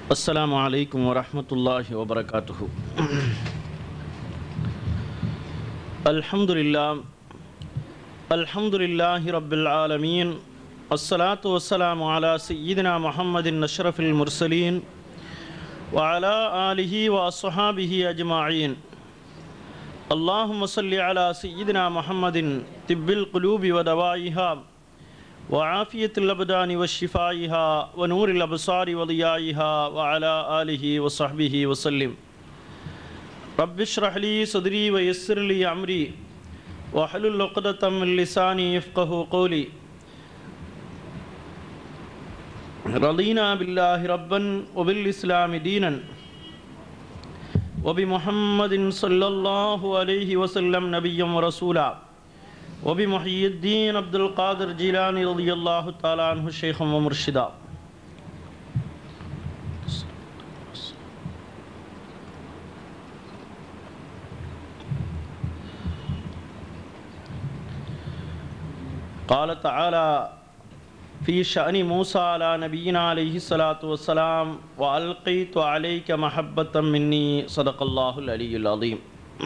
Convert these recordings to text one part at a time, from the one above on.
السلام عليكم ورحمة الله وبركاته الحمد لله الحمد لله رب العالمين الصلاة والسلام على سيدنا محمد أشرف المرسلين وعلى آله وأصحابه أجمعين اللهم صل على سيدنا محمد طب القلوب ودوائها وعافية الأبدان وشفائها ونور الأبصار وضيائها وعلى آله وصحبه وسلم رب اشرح لي صدري ويسر لي أمري واحلل عقدة من لساني يفقه قولي رضينا بالله ربا وبالإسلام دينا وبمحمد صلى الله عليه وسلم نبيا ورسولا وبمحيي الدين عبد القادر جيلاني رضي الله تعالى عنه شيخا ومرشدا قال تعالى في شأن موسى على نبينا عليه الصلاة والسلام وألقيت عليك محبة مني صدق الله العلي العظيم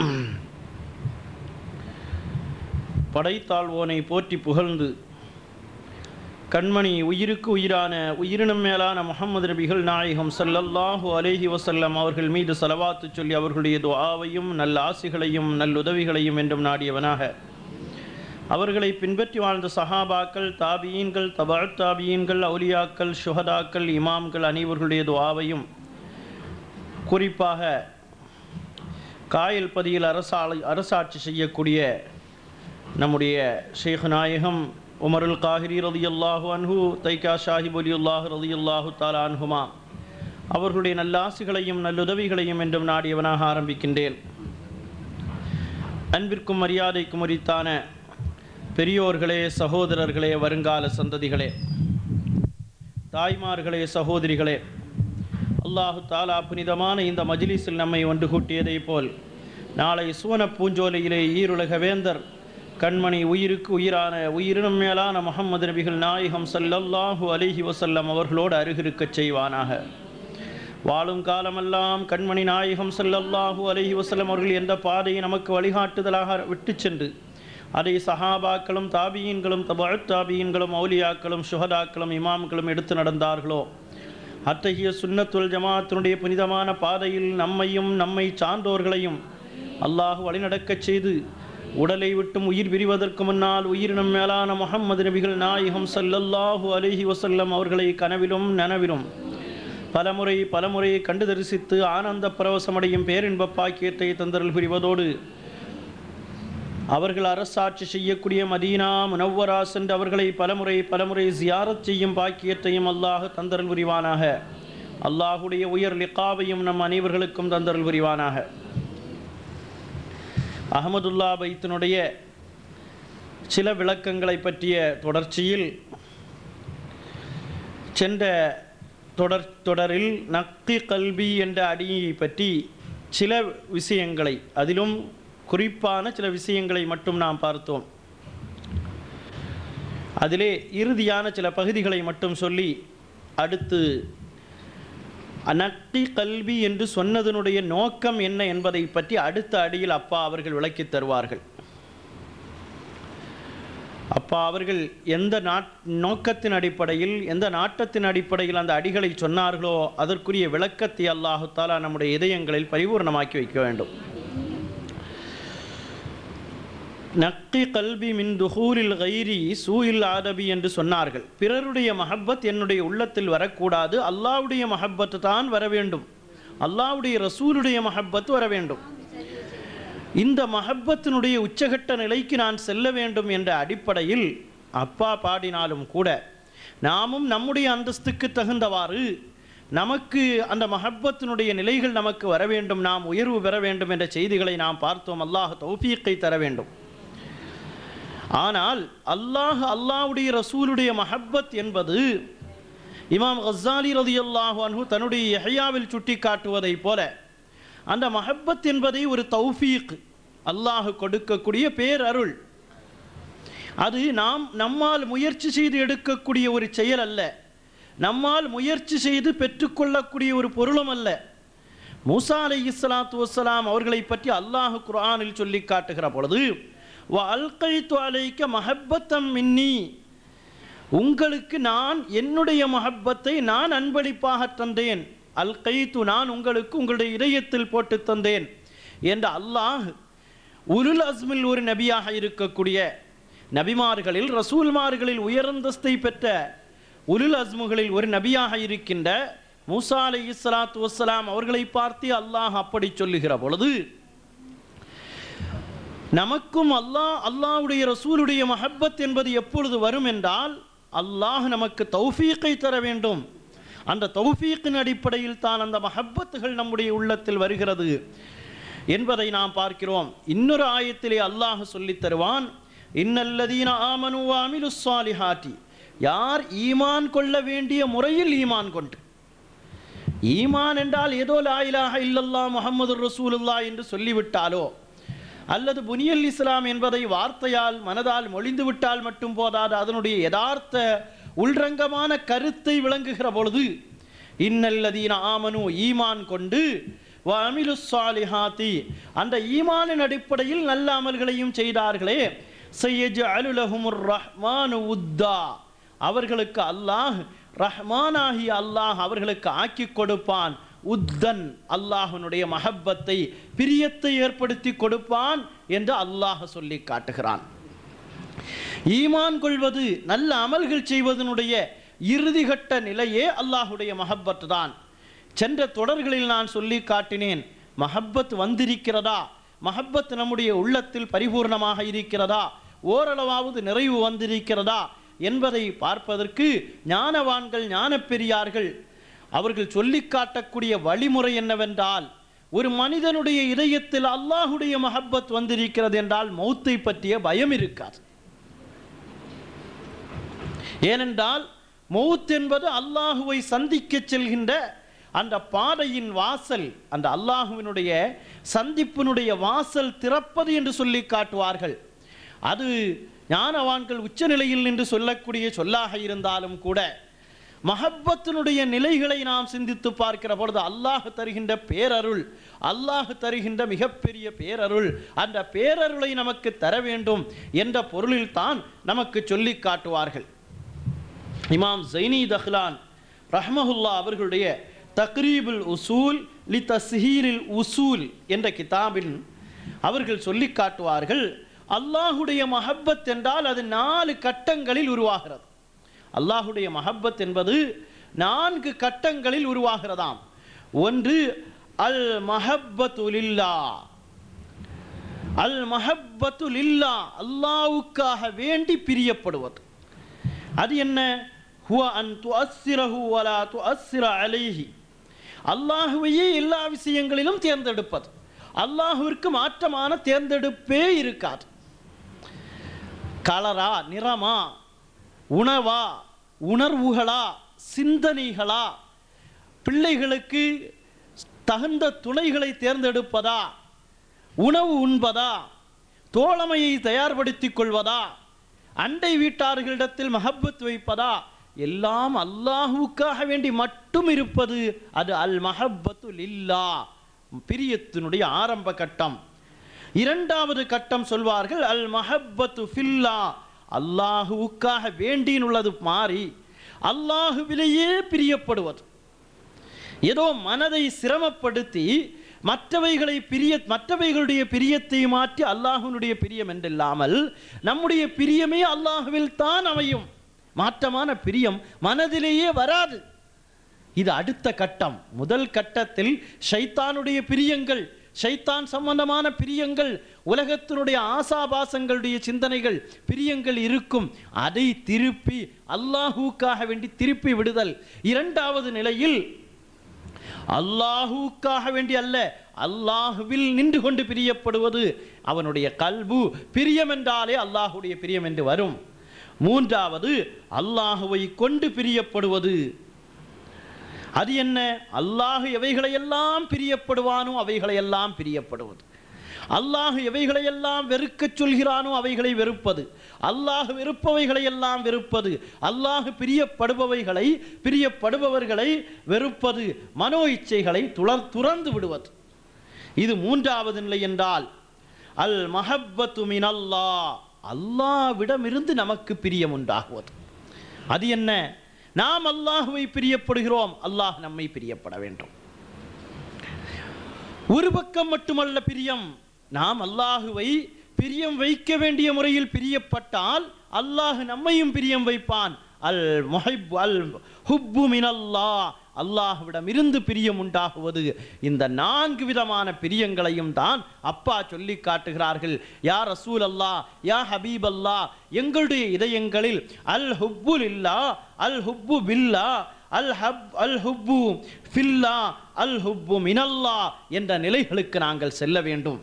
படைத்தாழ்வோனை போற்றி புகழ்ந்து கண்மணி உயிருக்கு உயிரான உயிரினம் மேலான முகமது நபிகள் நாயகம் ஸல்லல்லாஹு அலைஹி வஸல்லம் அவர்கள் மீது செலவாத்து சொல்லி அவர்களுடைய துஆவையும் நல்ல ஆசிகளையும் நல்லுதவிகளையும் என்றும் நாடியவனாக அவர்களை பின்பற்றி வாழ்ந்த சஹாபாக்கள் தாபியீன்கள் தபாத் தாபியீன்கள் அவுலியாக்கள் சுஹதாக்கள் இமாம்கள் அனைவர்களுடைய துஆவையும் குறிப்பாக காயல் பதியில் அரசாளை அரசாட்சி செய்யக்கூடிய நம்முடைய ஷேக் நாயகம் உமருல் காஹிரி ரதியல்லாஹு அன்ஹு தைக்கா ஷாஹிப் அலியுல்லாஹு ரதியல்லாஹு தாலா அன்ஹுமா அவர்களுடைய நல்லாசிகளையும் நல்லுதவிகளையும் என்றும் நாடியவனாக ஆரம்பிக்கின்றேன் அன்பிற்கும் மரியாதைக்கும் உரித்தான பெரியோர்களே சகோதரர்களே வருங்கால சந்ததிகளே தாய்மார்களே சகோதரிகளே அல்லாஹு தாலா புனிதமான இந்த மஜ்லிஸில் நம்மை ஒன்று கூட்டியதைப் போல் நாளை சுவன பூஞ்சோலையிலே ஈருலக வேந்தர் கண்மணி உயிருக்கு உயிரான உயிரினும் மேலான முகமது நபிகள் நாயகம் ஸல்லல்லாஹு அலைஹி வஸல்லம் அவர்களோடு அருகிருக்கச் செய்வானாக வாழும் காலமெல்லாம் கண்மணி நாயகம் ஸல்லல்லாஹு அலைஹி வஸல்லம் அவர்கள் எந்த பாதையை நமக்கு வழிகாட்டுதலாக விட்டுச் சென்று அதை சஹாபாக்களும் தாபியீன்களும் தபாத் தாபியீன்களும் அவுலியாக்களும் சுஹதாக்களும் இமாம்களும் எடுத்து நடந்தார்களோ அத்தகைய சுன்னத்துல் ஜமாத்தினுடைய புனிதமான பாதையில் நம்மையும் நம்மை சார்ந்தோர்களையும் அல்லாஹ் வழிநடக்கச் செய்து உடலை விட்டும் உயிர் பிரிவதற்கு முன்னால் உயிரினம் மேலான முகம்மது நபிகள் நாயகம் ஸல்லல்லாஹு அலைஹி வஸல்லம் அவர்களை கனவிலும் நனவிலும் பலமுறை பலமுறை கண்டு தரிசித்து ஆனந்த பரவசமடையும் பேரின்ப பாக்கியத்தை தந்தரல் புரிவதோடு அவர்கள் அரசாட்சி செய்யக்கூடிய மதீனா முனவ்வரா சென்று அவர்களை பலமுறை பலமுறை ஜியாரத் செய்யும் பாக்கியத்தையும் அல்லாஹ் தந்தரல் புரிவானாக அல்லாஹுடைய உயர் லிக்காவையும் நம் அனைவர்களுக்கும் தந்தரல் புரிவானாக அகமதுல்லா பைத்தினுடைய சில விளக்கங்களை பற்றிய தொடர்ச்சியில் சென்ற தொடர் தொடரில் நக்கி கல்வி என்ற அடியை பற்றி சில விஷயங்களை அதிலும் குறிப்பான சில விஷயங்களை மட்டும் நாம் பார்த்தோம் அதிலே இறுதியான சில பகுதிகளை மட்டும் சொல்லி அடுத்து நக்கி கல்வி என்று சொன்னதனுடைய நோக்கம் என்ன என்பதை பற்றி அடுத்த அடியில் அப்பா அவர்கள் விளக்கித் தருவார்கள் அப்பா அவர்கள் எந்த நாட் நோக்கத்தின் அடிப்படையில் எந்த நாட்டத்தின் அடிப்படையில் அந்த அடிகளை சொன்னார்களோ அதற்குரிய விளக்கத்தை அல்லாஹு தாலா நம்முடைய இதயங்களில் பரிபூர்ணமாக்கி வைக்க வேண்டும் நக்கி கல்வி மின் துஹூரில் கைரி சூயில் ஆதபி என்று சொன்னார்கள் பிறருடைய மஹப்பத் என்னுடைய உள்ளத்தில் வரக்கூடாது அல்லாவுடைய மஹப்பத்து தான் வர வேண்டும் அல்லாவுடைய ரசூலுடைய மஹப்பத் வர வேண்டும் இந்த மஹப்பத்தினுடைய உச்சகட்ட நிலைக்கு நான் செல்ல வேண்டும் என்ற அடிப்படையில் அப்பா பாடினாலும் கூட நாமும் நம்முடைய அந்தஸ்துக்கு தகுந்தவாறு நமக்கு அந்த மஹப்பத்தினுடைய நிலைகள் நமக்கு வர வேண்டும் நாம் உயர்வு பெற வேண்டும் என்ற செய்திகளை நாம் பார்த்தோம் அல்லாஹ் தௌஃபீக்கை தர வேண்டும் ஆனால் அல்லாஹ் அல்லாஹ்வுடைய ரசூலுடைய மஹப்பத் என்பது இமாம் கஸ்ஸாலி ரதியல்லாஹு அன்ஹு தன்னுடைய யஹ்யாவில் சுட்டி காட்டுவதைப் போல அந்த மஹப்பத் என்பதை ஒரு தௌஃபீக் அல்லாஹ் கொடுக்கக்கூடிய பேரருள் அது நாம் நம்மால் முயற்சி செய்து எடுக்கக்கூடிய ஒரு செயல் அல்ல நம்மால் முயற்சி செய்து பெற்றுக்கொள்ளக்கூடிய ஒரு பொருளும் அல்ல மூசா அலை இஸ்லாத்து வசலாம் அவர்களை பற்றி அல்லாஹ் குர்ஆனில் சொல்லி காட்டுகிற பொழுது வ அல்கைத்து அலைக்க மஹப்பத்தம் மின்னி உங்களுக்கு நான் என்னுடைய மஹப்பத்தை நான் அன்பளிப்பாக தந்தேன் அல் கைத்து நான் உங்களுக்கு உங்களுடைய இதயத்தில் போட்டு தந்தேன் என்று அல்லாஹ் உலுல் அஸ்மில் ஒரு நபியாக இருக்கக்கூடிய நபிமார்களில் ரசூல்மார்களில் உயர்ந்தஸ்தை பெற்ற உலுல் அஸ்முகளில் ஒரு நபியாக இருக்கின்ற மூசா அலை இஸ்லாத்து வசலாம் அவர்களை பார்த்து அல்லாஹ் அப்படி சொல்லுகிற பொழுது நமக்கும் அல்லாஹ் அல்லாஹ்வுடைய ரசூலுடைய மஹப்பத் என்பது எப்பொழுது வரும் என்றால் அல்லாஹ் நமக்கு தௌஃபீக்கை தர வேண்டும் அந்த தௌஃபீக்கின் அடிப்படையில் தான் அந்த மஹப்பத்துகள் நம்முடைய உள்ளத்தில் வருகிறது என்பதை நாம் பார்க்கிறோம் இன்னொரு ஆயத்திலே அல்லாஹ் சொல்லித் தருவான் இன்னல்லதீன ஆமனு வாமிலு சாலிஹாட்டி யார் ஈமான் கொள்ள வேண்டிய முறையில் ஈமான் கொண்டு ஈமான் என்றால் ஏதோ லா இலாஹ இல்லல்லா முஹம்மது ரசூலுல்லா என்று சொல்லிவிட்டாலோ அல்லது புனியல் இஸ்லாம் என்பதை வார்த்தையால் மனதால் மொழிந்து விட்டால் மட்டும் போதாது அதனுடைய யதார்த்த உள்ரங்கமான கருத்தை விளங்குகிற பொழுது இன்னல்லதீன ஆமனு ஈமான் கொண்டு வமிலு சாலிஹாத்தி அந்த ஈமானின் அடிப்படையில் நல்ல அமல்களையும் செய்தார்களே செய்யஜ் அலுலகுமுர் ரஹ்மானு உத்தா அவர்களுக்கு அல்லாஹ் ரஹ்மானாகிய அல்லாஹ் அவர்களுக்கு ஆக்கி கொடுப்பான் உத்தன் அல்லாஹனுடைய மஹப்பத்தை பிரியத்தை ஏற்படுத்தி கொடுப்பான் என்று அல்லாஹ் சொல்லி காட்டுகிறான் ஈமான் கொள்வது நல்ல அமல்கள் செய்வதனுடைய இறுதிகட்ட நிலையே அல்லாஹுடைய மஹப்பத் தான் சென்ற தொடர்களில் நான் சொல்லி காட்டினேன் மஹப்பத் வந்திருக்கிறதா மஹப்பத் நம்முடைய உள்ளத்தில் பரிபூர்ணமாக இருக்கிறதா ஓரளவாவது நிறைவு வந்திருக்கிறதா என்பதை பார்ப்பதற்கு ஞானவான்கள் ஞானப்பெரியார்கள் அவர்கள் சொல்லிக் காட்டக்கூடிய வழிமுறை என்னவென்றால் ஒரு மனிதனுடைய இதயத்தில் அல்லாஹுடைய மஹப்பத் வந்திருக்கிறது என்றால் மௌத்தை பற்றிய பயம் இருக்காது ஏனென்றால் மௌத் என்பது அல்லாஹுவை சந்திக்க செல்கின்ற அந்த பாதையின் வாசல் அந்த அல்லாஹுவினுடைய சந்திப்பினுடைய வாசல் திறப்பது என்று சொல்லி காட்டுவார்கள் அது ஞானவான்கள் உச்சநிலையில் நின்று சொல்லக்கூடிய சொல்லாக இருந்தாலும் கூட மஹப்பத்தினுடைய நிலைகளை நாம் சிந்தித்து பார்க்கிற பொழுது அல்லாஹ் தருகின்ற பேரருள் அல்லாஹ் தருகின்ற மிகப்பெரிய பேரருள் அந்த பேரருளை நமக்கு தர வேண்டும் என்ற பொருளில் தான் நமக்கு சொல்லி காட்டுவார்கள் இமாம் ஜைனி தஹ்லான் ரஹ்மஹுல்லா அவர்களுடைய தக்ரீபுல் உசூல் லி தஸ்ஹீரில் உசூல் என்ற கிதாபில் அவர்கள் சொல்லி காட்டுவார்கள் அல்லாஹுடைய மஹப்பத் என்றால் அது நாலு கட்டங்களில் உருவாகிறது அல்லாஹுடைய மஹப்பத் என்பது நான்கு கட்டங்களில் உருவாகிறதாம் ஒன்று அல் மஹப்பத்துலில்லா அல் மஹப்பத்துலில்லா அல்லாவுக்காக வேண்டி பிரியப்படுவது அது என்ன ஹுவ அன் துஅஸ்ஸிரஹு வலா துஅஸ்ஸிர அலைஹி அல்லாஹுவையே எல்லா விஷயங்களிலும் தேர்ந்தெடுப்பது அல்லாஹுவிற்கு மாற்றமான தேர்ந்தெடுப்பே இருக்காது கலரா நிறமா உணவா உணர்வுகளா சிந்தனைகளா பிள்ளைகளுக்கு தகுந்த துணைகளை தேர்ந்தெடுப்பதா உணவு உண்பதா தோழமையை தயார்படுத்திக் கொள்வதா அண்டை வீட்டார்களிடத்தில் மஹப்பத் வைப்பதா எல்லாம் அல்லாஹுக்காக வேண்டி மட்டும் இருப்பது அது அல் மஹப்பத்து லில்லா பிரியத்தினுடைய ஆரம்ப கட்டம் இரண்டாவது கட்டம் சொல்வார்கள் அல் மஹப்பத்து ஃபில்லா அல்லாஹுவுக்காக வேண்டின்னு உள்ளது மாறி அல்லாஹுவிலேயே பிரியப்படுவது ஏதோ மனதை சிரமப்படுத்தி மற்றவைகளை பிரிய மற்றவைகளுடைய பிரியத்தை மாற்றி அல்லாஹுனுடைய பிரியம் என்றில்லாமல் நம்முடைய பிரியமே அல்லாஹுவில் தான் அமையும் மாற்றமான பிரியம் மனதிலேயே வராது இது அடுத்த கட்டம் முதல் கட்டத்தில் ஷைத்தானுடைய பிரியங்கள் ஷைத்தான் சம்பந்தமான பிரியங்கள் உலகத்தினுடைய ஆசாபாசங்களுடைய சிந்தனைகள் பிரியங்கள் இருக்கும் அதை திருப்பி அல்லாஹுக்காக வேண்டி திருப்பி விடுதல் இரண்டாவது நிலையில் அல்லாஹுக்காக வேண்டி அல்ல அல்லாஹுவில் நின்று கொண்டு பிரியப்படுவது அவனுடைய கல்பு பிரியம் என்றாலே அல்லாஹுடைய பிரியம் என்று வரும் மூன்றாவது அல்லாஹுவை கொண்டு பிரியப்படுவது அது என்ன அல்லாஹ் எவைகளையெல்லாம் பிரியப்படுவானோ அவைகளையெல்லாம் பிரியப்படுவது அல்லாஹ் எவைகளையெல்லாம் வெறுக்கச் சொல்கிறானோ அவைகளை வெறுப்பது அல்லாஹ் வெறுப்பவைகளையெல்லாம் வெறுப்பது அல்லாஹ் பிரியப்படுபவைகளை பிரியப்படுபவர்களை வெறுப்பது மனோ இச்சைகளை துளர் துறந்து விடுவது இது மூன்றாவது நிலை என்றால் அல் மஹப்பத்து மினல்லா அல்லாவிடமிருந்து நமக்கு பிரியம் உண்டாகுவது அது என்ன நாம் அல்லாஹுவை பிரியப்படுகிறோம் அல்லாஹ் நம்மை பிரியப்பட வேண்டும் ஒரு பக்கம் மட்டுமல்ல பிரியம் நாம் அல்லாஹுவை பிரியம் வைக்க வேண்டிய முறையில் பிரியப்பட்டால் அல்லாஹ் நம்மையும் பிரியம் வைப்பான் அல் முஹிப் அல் ஹுப்பு மினல்லா அல்லாஹ்விடம் இருந்து பிரியம் உண்டாகுவது இந்த நான்கு விதமான பிரியங்களையும் தான் அப்பா சொல்லி காட்டுகிறார்கள் யா ரசூல் அல்லா யா ஹபீப் அல்லா எங்களுடைய இதயங்களில் அல் ஹுப்புல் இல்லா அல் ஹுப்பு பில்லா அல் ஹப் அல் ஹுப்பு ஃபில்லா அல் ஹுப்பு மினல்லா என்ற நிலைகளுக்கு நாங்கள் செல்ல வேண்டும்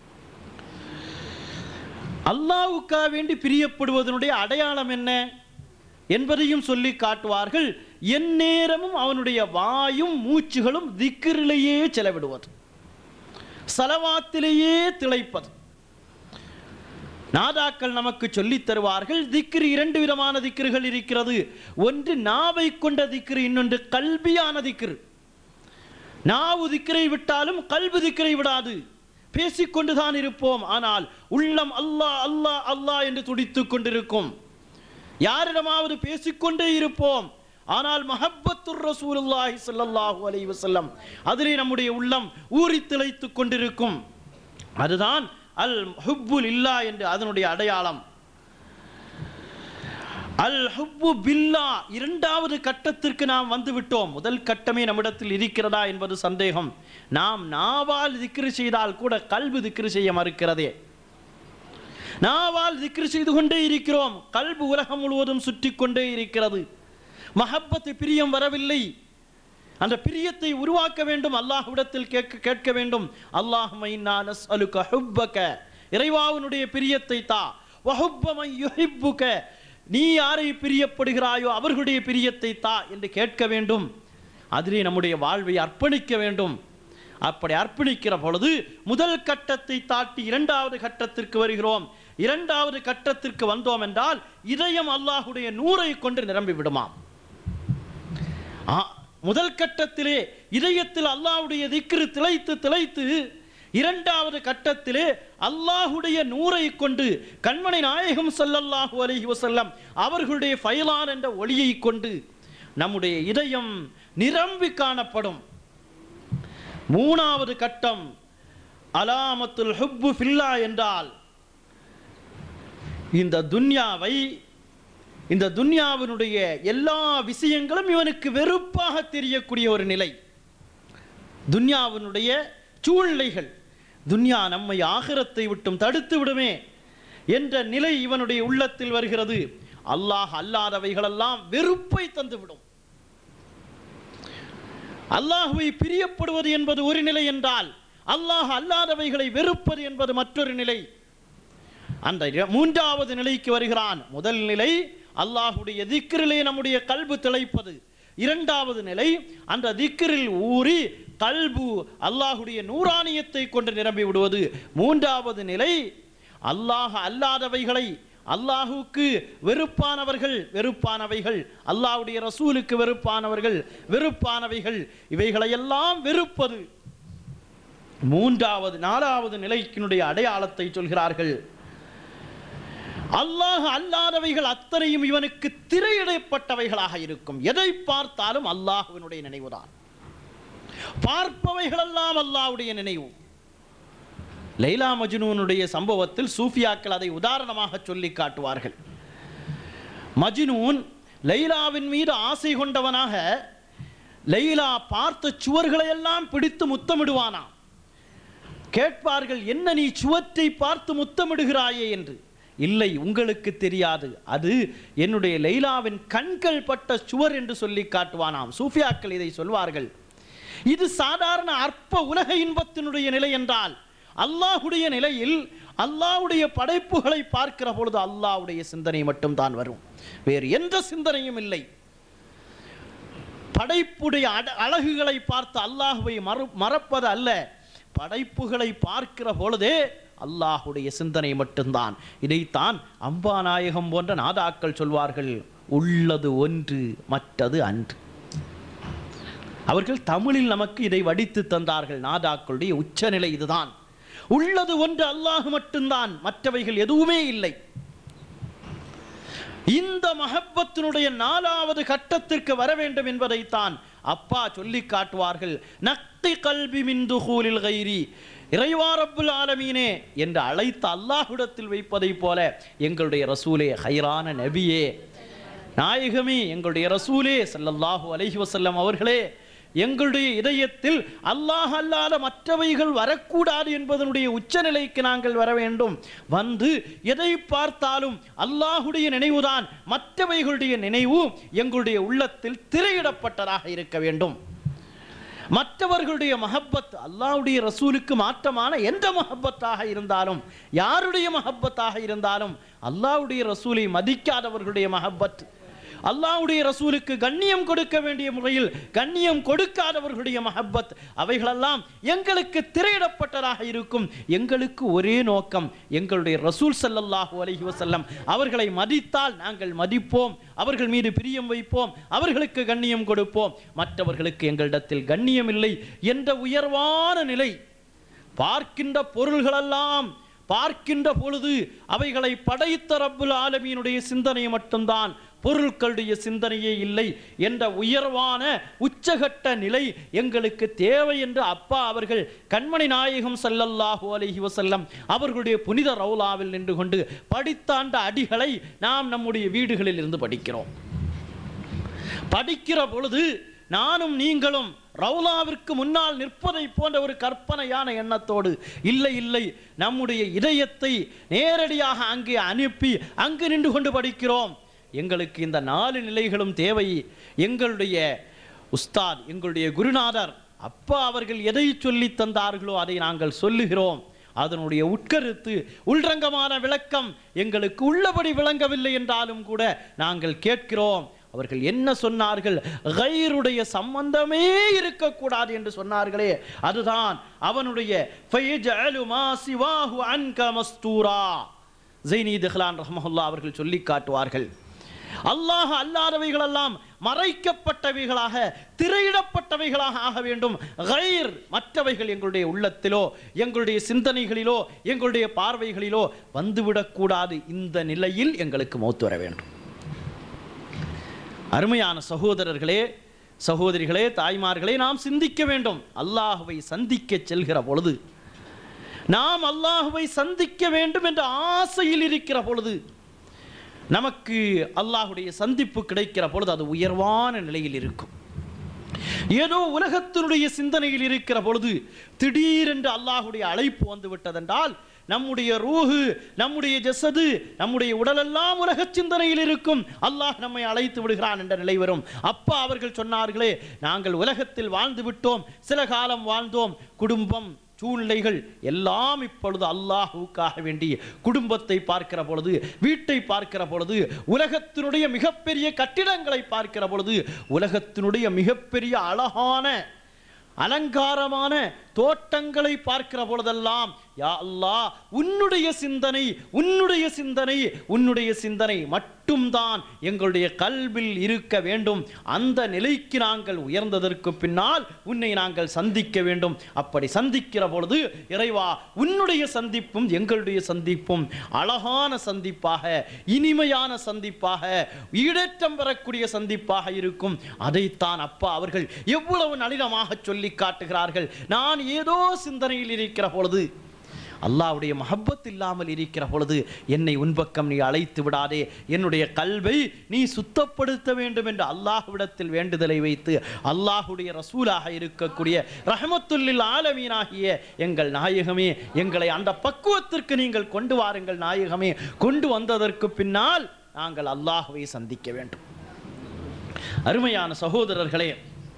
அல்லாவுக்காக வேண்டி பிரியப்படுவதனுடைய அடையாளம் என்ன என்பதையும் சொல்லி காட்டுவார்கள் எந்நேரமும் அவனுடைய வாயும் மூச்சுகளும் திக்கிரிலேயே செலவிடுவது சலவாத்திலேயே திளைப்பது நாதாக்கள் நமக்கு சொல்லித் தருவார்கள் திக்ரு இரண்டு விதமான திக்ருகள் இருக்கிறது ஒன்று நாவை கொண்ட திக்ரு இன்னொன்று கல்வியான திக்ரு நாவு திக்கரை விட்டாலும் கல்வி திக்கரை விடாது பேசிக்கொண்டுதான் இருப்போம் ஆனால் உள்ளம் அல்லாஹ் அல்லாஹ் அல்லாஹ் என்று துடித்துக் கொண்டிருக்கும் யாரிடமாவது பேசிக்கொண்டே இருப்போம் ஆனால் மஹப்பத்துர் ரசூலுல்லாஹி ஸல்லல்லாஹு அலைஹி வஸல்லம் அதிலே நம்முடைய உள்ளம் ஊறி திளைத்துக் கொண்டிருக்கும் அதுதான் அல் ஹுப்புல் இல்லா என்று அதனுடைய அடையாளம் அல் ஹுப்பு பில்லா இரண்டாவது கட்டத்திற்கு நாம் வந்து விட்டோம் முதல் கட்டமே நம்மிடத்தில் இருக்கிறதா என்பது சந்தேகம் நாம் நாவால் திக்ரு செய்தால் கூட கல்வி திக்ரு செய்ய மறுக்கிறதே நாவால் திக்ரு செய்து கொண்டே இருக்கிறோம் கல்பு உலகம் முழுவதும் சுற்றி கொண்டே இருக்கிறது மஹப்பத்து பிரியம் வரவில்லை அந்த பிரியத்தை உருவாக்க வேண்டும் அல்லாஹ்விடத்தில் கேட்க கேட்க வேண்டும் அல்லாஹ் ஹுப்பக இறைவாவினுடைய பிரியத்தை தா வஹுப்பமை யுஹிப்புக நீ யாரை பிரியப்படுகிறாயோ அவர்களுடைய பிரியத்தை தா என்று கேட்க வேண்டும் அதிலே நம்முடைய வாழ்வை அர்ப்பணிக்க வேண்டும் அப்படி அர்ப்பணிக்கிற பொழுது முதல் கட்டத்தை தாட்டி இரண்டாவது கட்டத்திற்கு வருகிறோம் இரண்டாவது கட்டத்திற்கு வந்தோம் என்றால் இதயம் அல்லாஹுடைய நூரை கொண்டு நிரம்பி விடுமாம் ஆ, முதல் கட்டத்திலே இதயத்தில் அல்லாஹ்வுடைய திக்ரு திளைத்து திளைத்து இரண்டாவது கட்டத்திலே அல்லாஹுடைய நூரை கொண்டு கண்மணி நாயகம் ஸல்லல்லாஹு அலைஹி வஸல்லம் அவர்களுடைய ஃபைலான் என்ற ஒளியை கொண்டு நம்முடைய இதயம் நிரம்பி காணப்படும் மூணாவது கட்டம் அலாமத்துல் ஹுப்பு ஃபில்லா என்றால் இந்த துன்யாவை இந்த துன்யாவினுடைய எல்லா விஷயங்களும் இவனுக்கு வெறுப்பாக தெரியக்கூடிய ஒரு நிலை துன்யாவினுடைய சூழ்நிலைகள் துன்யா நம்மை ஆகிரத்தை விட்டும் தடுத்து விடுமே என்ற நிலை இவனுடைய உள்ளத்தில் வருகிறது அல்லாஹ் அல்லாதவைகளெல்லாம் வெறுப்பை தந்துவிடும் அல்லாஹுவை பிரியப்படுவது என்பது ஒரு நிலை என்றால் அல்லாஹ் அல்லாதவைகளை வெறுப்பது என்பது மற்றொரு நிலை அந்த இர- மூன்றாவது நிலைக்கு வருகிறான் முதல் நிலை அல்லாஹுடைய திக்கிரிலே நம்முடைய கல்பு திளைப்பது இரண்டாவது நிலை அந்த திக்கிரில் ஊறி கல்பு அல்லாஹுடைய நூறானியத்தை கொண்டு நிரம்பி விடுவது மூன்றாவது நிலை அல்லாஹ் அல்லாதவைகளை அல்லாஹுக்கு வெறுப்பானவர்கள் வெறுப்பானவைகள் அல்லாஹ்வுடைய ரசூலுக்கு வெறுப்பானவர்கள் வெறுப்பானவைகள் இவைகளையெல்லாம் வெறுப்பது மூன்றாவது நாலாவது நிலைக்கினுடைய அடையாளத்தை சொல்கிறார்கள் அல்லாஹ் அல்லாதவைகள் அத்தனையும் இவனுக்கு திரையிடப்பட்டவைகளாக இருக்கும் எதை பார்த்தாலும் அல்லாஹுவினுடைய நினைவுதான் பார்ப்பவைகளெல்லாம் அல்லாஹ்வுடைய நினைவு லைலா மஜ்னூனுடைய சம்பவத்தில் சூஃபியாக்கள் அதை உதாரணமாக சொல்லி காட்டுவார்கள் மஜ்னூன் லைலாவின் மீது ஆசை கொண்டவனாக லைலா பார்த்த சுவர்களை எல்லாம் பிடித்து முத்தமிடுவானாம் கேட்பார்கள் என்ன நீ சுவற்றை பார்த்து முத்தமிடுகிறாயே என்று இல்லை உங்களுக்கு தெரியாது அது என்னுடைய லைலாவின் கண்கள் பட்ட சுவர் என்று சொல்லி காட்டுவானாம் சூஃபியாக்கள் இதை சொல்வார்கள் இது சாதாரண அற்ப உலக இன்பத்தினுடைய நிலை என்றால் அல்லாஹுடைய நிலையில் அல்லாஹ்வுடைய படைப்புகளை பார்க்கிற பொழுது அல்லாஹ்வுடைய சிந்தனை மட்டும் தான் வரும் வேறு எந்த சிந்தனையும் இல்லை படைப்புடைய அட- அழகுகளை பார்த்து அல்லாஹுவை மறு மறப்பது அல்ல படைப்புகளை பார்க்கிற பொழுதே அல்லாஹுடைய சிந்தனை மட்டும்தான் இதைத்தான் அம்பாநாயகம் போன்ற நாதாக்கள் சொல்வார்கள் உள்ளது ஒன்று மற்றது அன்று அவர்கள் தமிழில் நமக்கு இதை வடித்து தந்தார்கள் நாதாக்களுடைய உச்சநிலை இதுதான் உள்ளது ஒன்று அல்லாஹ் மட்டும்தான் மற்றவைகள் எதுவுமே இல்லை இந்த மஹப்பத்தினுடைய நாலாவது கட்டத்திற்கு வர வேண்டும் என்பதைத்தான் அப்பா சொல்லி காட்டுவார்கள் நக்தி கல்வி மிந்துகூலில் கைரி இறைவா ரப்புல் ஆலமீனே என்று அழைத்த அல்லாஹ்விடத்தில் வைப்பதைப் போல எங்களுடைய ரசூலே ஹைரான நபியே நாயகமே எங்களுடைய ரசூலே ஸல்லல்லாஹு அலைஹி வஸல்லம் அவர்களே எங்களுடைய இதயத்தில் அல்லாஹ் அல்லாத மற்றவைகள் வரக்கூடாது என்பதனுடைய உச்சநிலைக்கு நாங்கள் வர வேண்டும் வந்து எதை பார்த்தாலும் அல்லாஹுடைய நினைவுதான் மற்றவைகளுடைய நினைவு எங்களுடைய உள்ளத்தில் திரையிடப்பட்டதாக இருக்க வேண்டும் மற்றவர்களுடைய மஹப்பத் அல்லாஹ்வுடைய ரசூலுக்கு மாற்றமான எந்த மஹப்பத்தாக இருந்தாலும் யாருடைய மஹப்பத்தாக இருந்தாலும் அல்லாஹ்வுடைய ரசூலை மதிக்காதவர்களுடைய மஹப்பத் அல்லாஹ்வுடைய ரசூலுக்கு கண்ணியம் கொடுக்க வேண்டிய முறையில் கண்ணியம் கொடுக்காதவர்களுடைய மஹப்பத் அவைகளெல்லாம் எங்களுக்கு திரையிடப்பட்டதாக இருக்கும் எங்களுக்கு ஒரே நோக்கம் எங்களுடைய ரசூல் ஸல்லல்லாஹு அலைஹி வஸல்லம் அவர்களை மதித்தால் நாங்கள் மதிப்போம் அவர்கள் மீது பிரியம் வைப்போம் அவர்களுக்கு கண்ணியம் கொடுப்போம் மற்றவர்களுக்கு எங்களிடத்தில் கண்ணியம் இல்லை என்ற உயர்வான நிலை பார்க்கின்ற பொருள்களெல்லாம் பார்க்கின்ற பொழுது அவைகளை படைத்த ரப்புல் ஆலமீனுடைய சிந்தனை மட்டும்தான் பொருட்களுடைய சிந்தனையே இல்லை என்ற உயர்வான உச்சகட்ட நிலை எங்களுக்கு தேவை என்று அப்பா அவர்கள் கண்மணி நாயகம் ஸல்லல்லாஹு அலைஹி வஸல்லம் அவர்களுடைய புனித ரவுலாவில் நின்று கொண்டு படித்தாண்ட அடிகளை நாம் நம்முடைய வீடுகளில் இருந்து படிக்கிறோம் படிக்கிற பொழுது நானும் நீங்களும் ரவுலாவிற்கு முன்னால் நிற்பதை போன்ற ஒரு கற்பனையான எண்ணத்தோடு இல்லை இல்லை நம்முடைய இதயத்தை நேரடியாக அங்கே அனுப்பி அங்கு நின்று கொண்டு படிக்கிறோம் எங்களுக்கு இந்த நாலு நிலைகளும் தேவை எங்களுடைய உஸ்தாத் எங்களுடைய குருநாதர் அப்பா அவர்கள் எதை சொல்லி தந்தார்களோ அதை நாங்கள் சொல்லுகிறோம் அதனுடைய உட்கருத்து உள்ரங்கமான விளக்கம் எங்களுக்கு உள்ளபடி விளங்கவில்லை என்றாலும் கூட நாங்கள் கேட்கிறோம் அவர்கள் என்ன சொன்னார்கள் கைருடைய சம்பந்தமே இருக்கக்கூடாது என்று சொன்னார்களே அதுதான் அவனுடைய ஃபயஜஅலு மா சிவாஹு அன்க மஸ்தூரா ஜெய்னி திஹ்லான் ரஹ்மஹுல்லா அவர்கள் சொல்லி காட்டுவார்கள் அல்லாஹ் அல்லாதவைகளெல்லாம் மறைக்கப்பட்டவைகளாக திரையிடப்பட்டவைகளாக ஆக வேண்டும் கைர் மற்றவைகள் எங்களுடைய உள்ளத்திலோ எங்களுடைய சிந்தனைகளிலோ எங்களுடைய பார்வைகளிலோ வந்துவிடக்கூடாது இந்த நிலையில் எங்களுக்கு மௌத்து வர வேண்டும் அருமையான சகோதரர்களே சகோதரிகளே தாய்மார்களே நாம் சிந்திக்க வேண்டும் அல்லாஹுவை சந்திக்க செல்கிற பொழுது நாம் அல்லாஹுவை சந்திக்க வேண்டும் என்ற ஆசையில் இருக்கிற பொழுது நமக்கு அல்லாஹுடைய சந்திப்பு கிடைக்கிற பொழுது அது உயர்வான நிலையில் இருக்கும் ஏதோ உலகத்தினுடைய சிந்தனையில் இருக்கிற பொழுது திடீரென்று அல்லாஹுடைய அழைப்பு வந்து விட்டதென்றால் நம்முடைய ரூஹு நம்முடைய ஜசது நம்முடைய உடலெல்லாம் உலக சிந்தனையில் இருக்கும் அல்லாஹ் நம்மை அழைத்து விடுகிறான் என்ற நிலை வரும் அப்பா அவர்கள் சொன்னார்களே நாங்கள் உலகத்தில் வாழ்ந்து விட்டோம் சில காலம் வாழ்ந்தோம் குடும்பம் சூழ்நிலைகள் எல்லாம் இப்பொழுது அல்லாஹுக்காக வேண்டி குடும்பத்தை பார்க்கிற பொழுது வீட்டை பார்க்கிற பொழுது உலகத்தினுடைய மிகப்பெரிய கட்டிடங்களை பார்க்கிற பொழுது உலகத்தினுடைய மிகப்பெரிய அழகான அலங்காரமான தோட்டங்களை பார்க்கிற பொழுதெல்லாம் யா அல்லாஹ் உன்னுடைய சிந்தனை உன்னுடைய சிந்தனை உன்னுடைய சிந்தனை மட்டும்தான் எங்களுடைய கல்வில் இருக்க வேண்டும் அந்த நிலைக்கு நாங்கள் உயர்ந்ததற்கு பின்னால் உன்னை நாங்கள் சந்திக்க வேண்டும் அப்படி சந்திக்கிற பொழுது இறைவா உன்னுடைய சந்திப்பும் எங்களுடைய சந்திப்பும் அழகான சந்திப்பாக இனிமையான சந்திப்பாக ஈடேற்றம் பெறக்கூடிய சந்திப்பாக இருக்கும் அதைத்தான் அப்பா அவர்கள் எவ்வளவு நளினமாக சொல்லி காட்டுகிறார்கள் நான் ஏதோ சிந்தனையில் இருக்கிற பொழுது அல்லாஹ்வுடைய மஹப்பத் இல்லாமல் இருக்கிற பொழுது என்னை உன்பக்கம் நீ அழைத்து விடாதே என்னுடைய கல்வை நீ சுத்தப்படுத்த வேண்டும் என்று அல்லாஹ்விடத்தில் வேண்டுதலை வைத்து அல்லாஹ்வுடைய ரசூலாக இருக்கக்கூடிய ரஹமத்துல்லில் ஆலமீனாகிய எங்கள் நாயகமே எங்களை அந்த பக்குவத்திற்கு நீங்கள் கொண்டு வாருங்கள் நாயகமே கொண்டு வந்ததற்கு பின்னால் நாங்கள் அல்லாஹ்வை சந்திக்க வேண்டும் அருமையான சகோதரர்களே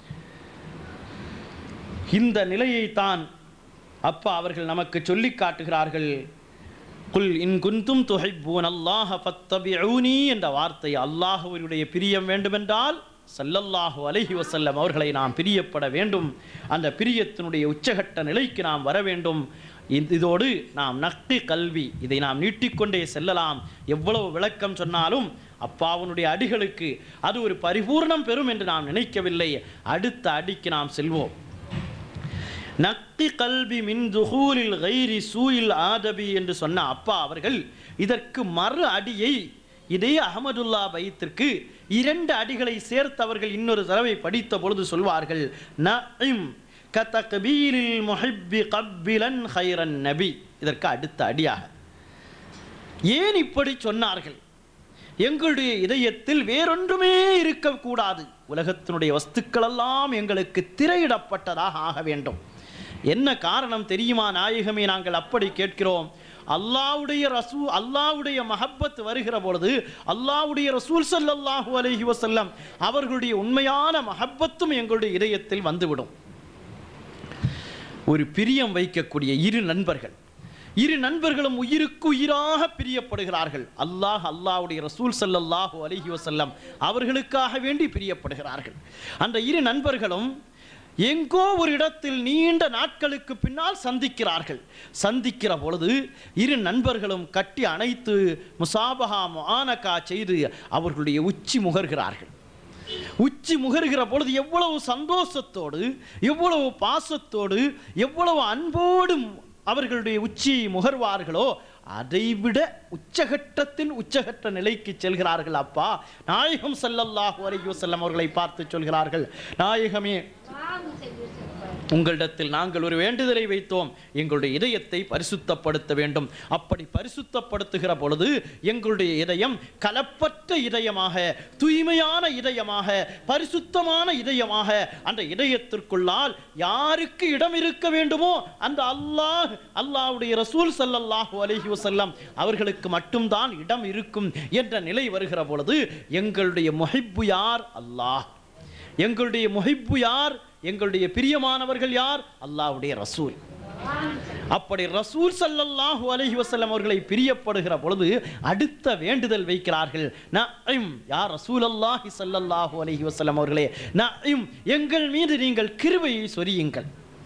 இந்த நிலையைத்தான் அப்பா அவர்கள் நமக்கு சொல்லி காட்டுகிறார்கள் குல் இன் குந்தும் துஹிப்பூன் அல்லாஹ ஃபத்தபிஊனி என்ற வார்த்தை அல்லாஹ்வுடைய பிரியம் வேண்டுமென்றால் ஸல்லல்லாஹு அலைஹி வஸல்லம் அவர்களை நாம் பிரியப்பட வேண்டும் அந்த பிரியத்தினுடைய உச்சகட்ட நிலைக்கு நாம் வர வேண்டும் இந்த- இதோடு நாம் நக்தி கல்வி இதை நாம் நீட்டிக்கொண்டே செல்லலாம் எவ்வளவு விளக்கம் சொன்னாலும் அப்பாவனுடைய அடிகளுக்கு அது ஒரு பரிபூர்ணம் பெறும் என்று நாம் நினைக்கவில்லை அடுத்த அடிக்கு நாம் செல்வோம் நக்தி கல்வி மின் துஹூலில் கைரி சூயில் ஆதபி என்று சொன்ன அப்பா அவர்கள் இதற்கு மறு அடியை இதே அகமதுல்லா பைத்திற்கு இரண்டு அடிகளை சேர்த்து அவர்கள் இன்னொரு தடவை படித்த பொழுது சொல்வார்கள் நஇம் கதக்பீலில் முஹிப்பி கப்பிலன் ஹைரன் நபி இதற்கு அடுத்த அடியாக ஏன் இப்படி சொன்னார்கள் எங்களுடைய இதயத்தில் வேறொன்றுமே இருக்கக்கூடாது உலகத்தினுடைய வஸ்துக்களெல்லாம் எங்களுக்கு திரையிடப்பட்டதாக ஆக வேண்டும் என்ன காரணம் தெரியுமா நாயகமே நாங்கள் அப்படி கேட்கிறோம் அல்லாவுடைய ரசூ அல்லாவுடைய மஹப்பத் வருகிற பொழுது அல்லாவுடைய ரசூல் ஸல்லல்லாஹு அலைஹி வஸல்லம் அவர்களுடைய உண்மையான மஹப்பத்தும் எங்களுடைய இதயத்தில் வந்துவிடும் ஒரு பிரியம் வைக்கக்கூடிய இரு நண்பர்கள் இரு நண்பர்களும் உயிருக்கு உயிராக பிரியப்படுகிறார்கள் அல்லாஹ் அல்லாஹ்வுடைய ரசூல் ஸல்லல்லாஹு அலைஹி வஸல்லம் அவர்களுக்காக வேண்டி பிரியப்படுகிறார்கள் அந்த இரு நண்பர்களும் எங்கோ ஒரு இடத்தில் நீண்ட நாட்களுக்கு பின்னால் சந்திக்கிறார்கள் சந்திக்கிற பொழுது இரு நண்பர்களும் கட்டி அணைத்து முசாபஹா முஆனகா செய்து அவர்களுடைய உச்சி முகர்கிறார்கள் உச்சி முகருகிற பொழுது எவ்வளவு சந்தோஷத்தோடு எவ்வளவு பாசத்தோடு எவ்வளவு அன்போடும் அவர்களுடைய உச்சியை முகர்வார்களோ அதைவிட உச்சகட்டத்தில் உச்சகட்ட நிலைக்கு செல்கிறார்கள் அப்பா நாயகம் ஸல்லல்லாஹு அலைஹி வஸல்லம் அவர்களை பார்த்து சொல்கிறார்கள் நாயகமே உங்களிடத்தில் நாங்கள் ஒரு வேண்டுதலை வைத்தோம் எங்களுடைய இதயத்தை பரிசுத்தப்படுத்த வேண்டும் அப்படி பரிசுத்தப்படுத்துகிற பொழுது எங்களுடைய இதயம் கலப்பற்ற இதயமாக தூய்மையான இதயமாக பரிசுத்தமான இதயமாக அந்த இதயத்திற்குள்ளால் யாருக்கு இடம் இருக்க வேண்டுமோ அந்த அல்லாஹ் அல்லாஹ்வுடைய ரசூல் ஸல்லல்லாஹு அலைஹி வஸல்லம் அவர்களுக்கு மட்டும்தான் இடம் இருக்கும் என்ற நிலை வருகிற பொழுது எங்களுடைய முஹிப்பு யார் அல்லாஹ் எங்களுடைய முஹிப்பு யார் எங்களுடைய பிரியமானவர்கள் யார் அல்லாஹ்வுடைய ரசூல் அப்படி ரசூல் ஸல்லல்லாஹு அலைஹி வஸல்லம் அவர்களை பிரியப்படுகிற பொழுது அடுத்த வேண்டுதல் வைக்கிறார்கள் நஇம் யா ரசூலல்லாஹி ஸல்லல்லாஹு அலைஹி வஸல்லம் அவர்களே நஇம் எங்கள் மீது நீங்கள் கிருபையை சொரியுங்கள்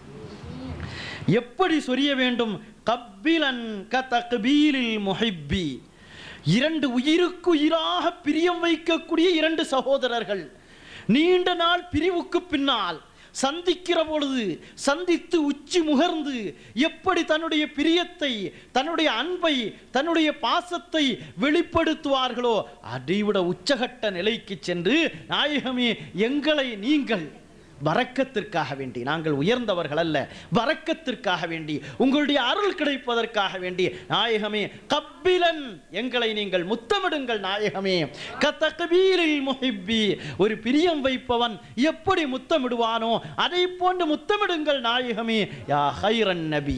எப்படி சொரிய வேண்டும் கப்பிலன் க தக்பீலில் முஹிப்பி இரண்டு உயிருக்கு உயிராக பிரியம் வைக்கக்கூடிய இரண்டு சகோதரர்கள் நீண்ட நாள் பிரிவுக்கு பின்னால் சந்திக்கிற பொழுது சந்தித்து உச்சி முகர்ந்து எப்படி தன்னுடைய பிரியத்தை தன்னுடைய அன்பை தன்னுடைய பாசத்தை வெளிப்படுத்துவார்களோ அதைவிட உச்சகட்ட நிலைக்கு சென்று நாயகமே எங்களை நீங்கள் வரக்கத்திற்காக வேண்டி நாங்கள் உயர்ந்தவர்கள் அல்ல வரக்கத்திற்காக வேண்டி உங்களுடைய அருள் கிடைப்பதற்காக வேண்டி நாயகமே கப்பிலன் எங்களை நீங்கள் முத்தமிடுங்கள் நாயகமே கத்தகபீரில் முஹிப்பி ஒரு பிரியம் வைப்பவன் எப்படி முத்தமிடுவானோ அதை போன்று முத்தமிடுங்கள் நாயகமே யா ஹைரன் நபி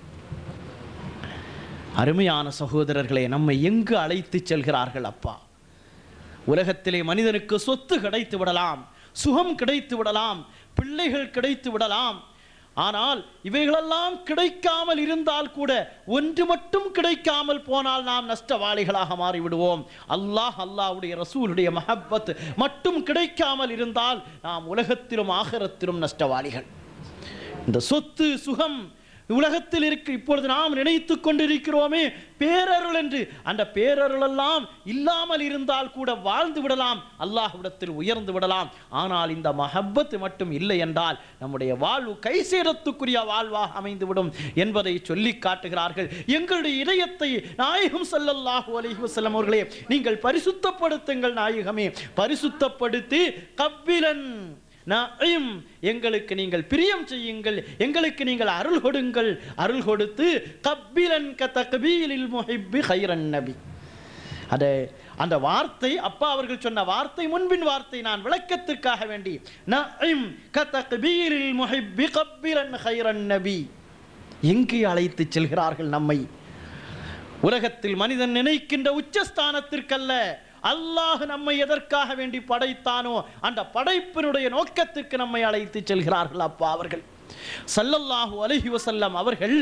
அருமையான சகோதரர்களே நம்மை எங்கு அழைத்து செல்கிறார்கள் அப்பா உலகத்திலே மனிதனுக்கு சொத்து கிடைத்து விடலாம் சுகம் கிடைத்து விடலாம் பிள்ளைகள் கிடைத்து விடலாம் ஆனால் இவைகளெல்லாம் கிடைக்காமல் இருந்தால் கூட ஒன்று மட்டும் கிடைக்காமல் போனால் நாம் நஷ்டவாளிகளாக மாறிவிடுவோம் அல்லாஹ் அல்லாஹ்வுடைய ரசூலுடைய மஹப்பத் மட்டும் கிடைக்காமல் இருந்தால் நாம் உலகத்திலும் ஆகரத்திலும் நஷ்டவாளிகள் இந்த சொத்து சுகம் உலகத்தில் இருக்கு இப்பொழுது நாம் நினைத்து கொண்டிருக்கிறோமே பேரருள் என்று அந்த பேரருள் எல்லாம் இல்லாமல் இருந்தால் கூட வாழ்ந்து விடலாம் அல்லாஹ்விடத்தில் உயர்ந்து விடலாம் ஆனால் இந்த மஹப்பத் மட்டும் இல்லை என்றால் நம்முடைய வாழ்வு கை சேரத்துக்குரிய வாழ்வாக அமைந்துவிடும் என்பதை சொல்லி காட்டுகிறார்கள் எங்களுடைய இதயத்தை நாயகம் ஸல்லல்லாஹு அலைஹி வஸல்லம் அவர்களே நீங்கள் பரிசுத்தப்படுத்துங்கள் நாயகமே பரிசுத்தப்படுத்தி கப்பிலன் நஇம் எங்களுக்கு நீங்கள் பிரியம் செய்யுங்கள் எங்களுக்கு நீங்கள் அருள் கொடுங்கள் அருள் கொடுத்து கப்பிலன் க தக்பீலில் முஹிப்பி ஹைரன் நபி அது அந்த வார்த்தை அப்பா அவர்கள் சொன்ன வார்த்தை முன்பின் வார்த்தை நான் விளக்கத்திற்காக வேண்டி நஇம் க தக்பீலில் முஹிப்பி கப்பிலன் ஹைரன் நபி எங்கே அழைத்து செல்கிறார்கள் நம்மை உலகத்தில் மனிதன் நினைக்கின்ற உச்சஸ்தானத்திற்கல்ல அல்லாஹ் நம்மை எதற்காக வேண்டி படைத்தானோ அந்த படைப்பினுடைய நோக்கத்திற்கு நம்மை அழைத்து செல்கிறார்கள் அப்பா அவர்கள் சல்லல்லாஹு அலைஹி வஸல்லம் அவர்கள்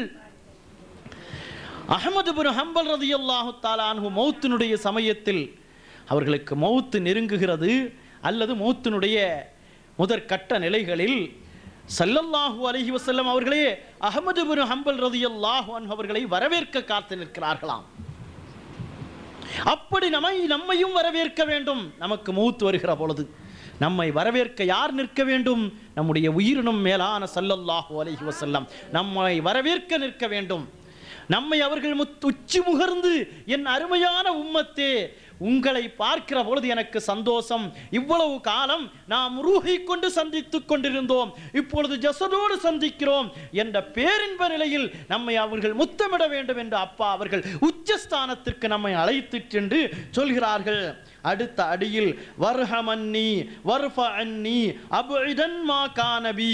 அஹமது பின் ஹம்பல் ரதியல்லாஹு தாலானு மௌத்தினுடைய சமயத்தில் அவர்களுக்கு மௌத்து நெருங்குகிறது அல்லது மூத்தினுடைய முதற்கட்ட நிலைகளில் ஸல்லல்லாஹு அலைஹி வஸல்லம் அவர்களே அஹமது பின் ஹம்பல் ரதியல்லாஹு அன்ஹு அவர்களை வரவேற்க காத்து நிற்கிறார்களாம் அப்படி நம்மை நம்மையும் வரவேற்க வேண்டும் நமக்கு மூத்து வருகிற பொழுது நம்மை வரவேற்க யார் நிற்க வேண்டும் நம்முடைய உயிரினும் மேலான ஸல்லல்லாஹு அலைஹி வஸல்லம் நம்மை வரவேற்க நிற்க வேண்டும் நம்மை அவர்கள் முத் உச்சி முகர்ந்து என் அருமையான உம்மத்தே உங்களை பார்க்கிற பொழுது எனக்கு சந்தோஷம் இவ்வளவு காலம் நாம் ரூஹை கொண்டு சந்தித்துக் கொண்டிருந்தோம் இப்பொழுது ஜசதோடு சந்திக்கிறோம் என்ற பேரின்ப நிலையில் நம்மை அவர்கள் முத்தமிட வேண்டும் என்று அப்பா அவர்கள் உச்சஸ்தானத்திற்கு நம்மை அழைத்துச் சென்று சொல்கிறார்கள் அடுத்த அடியில் வர்ஹமன்னி வர்ஃப அன்னி அபுஇதன் மா கானபி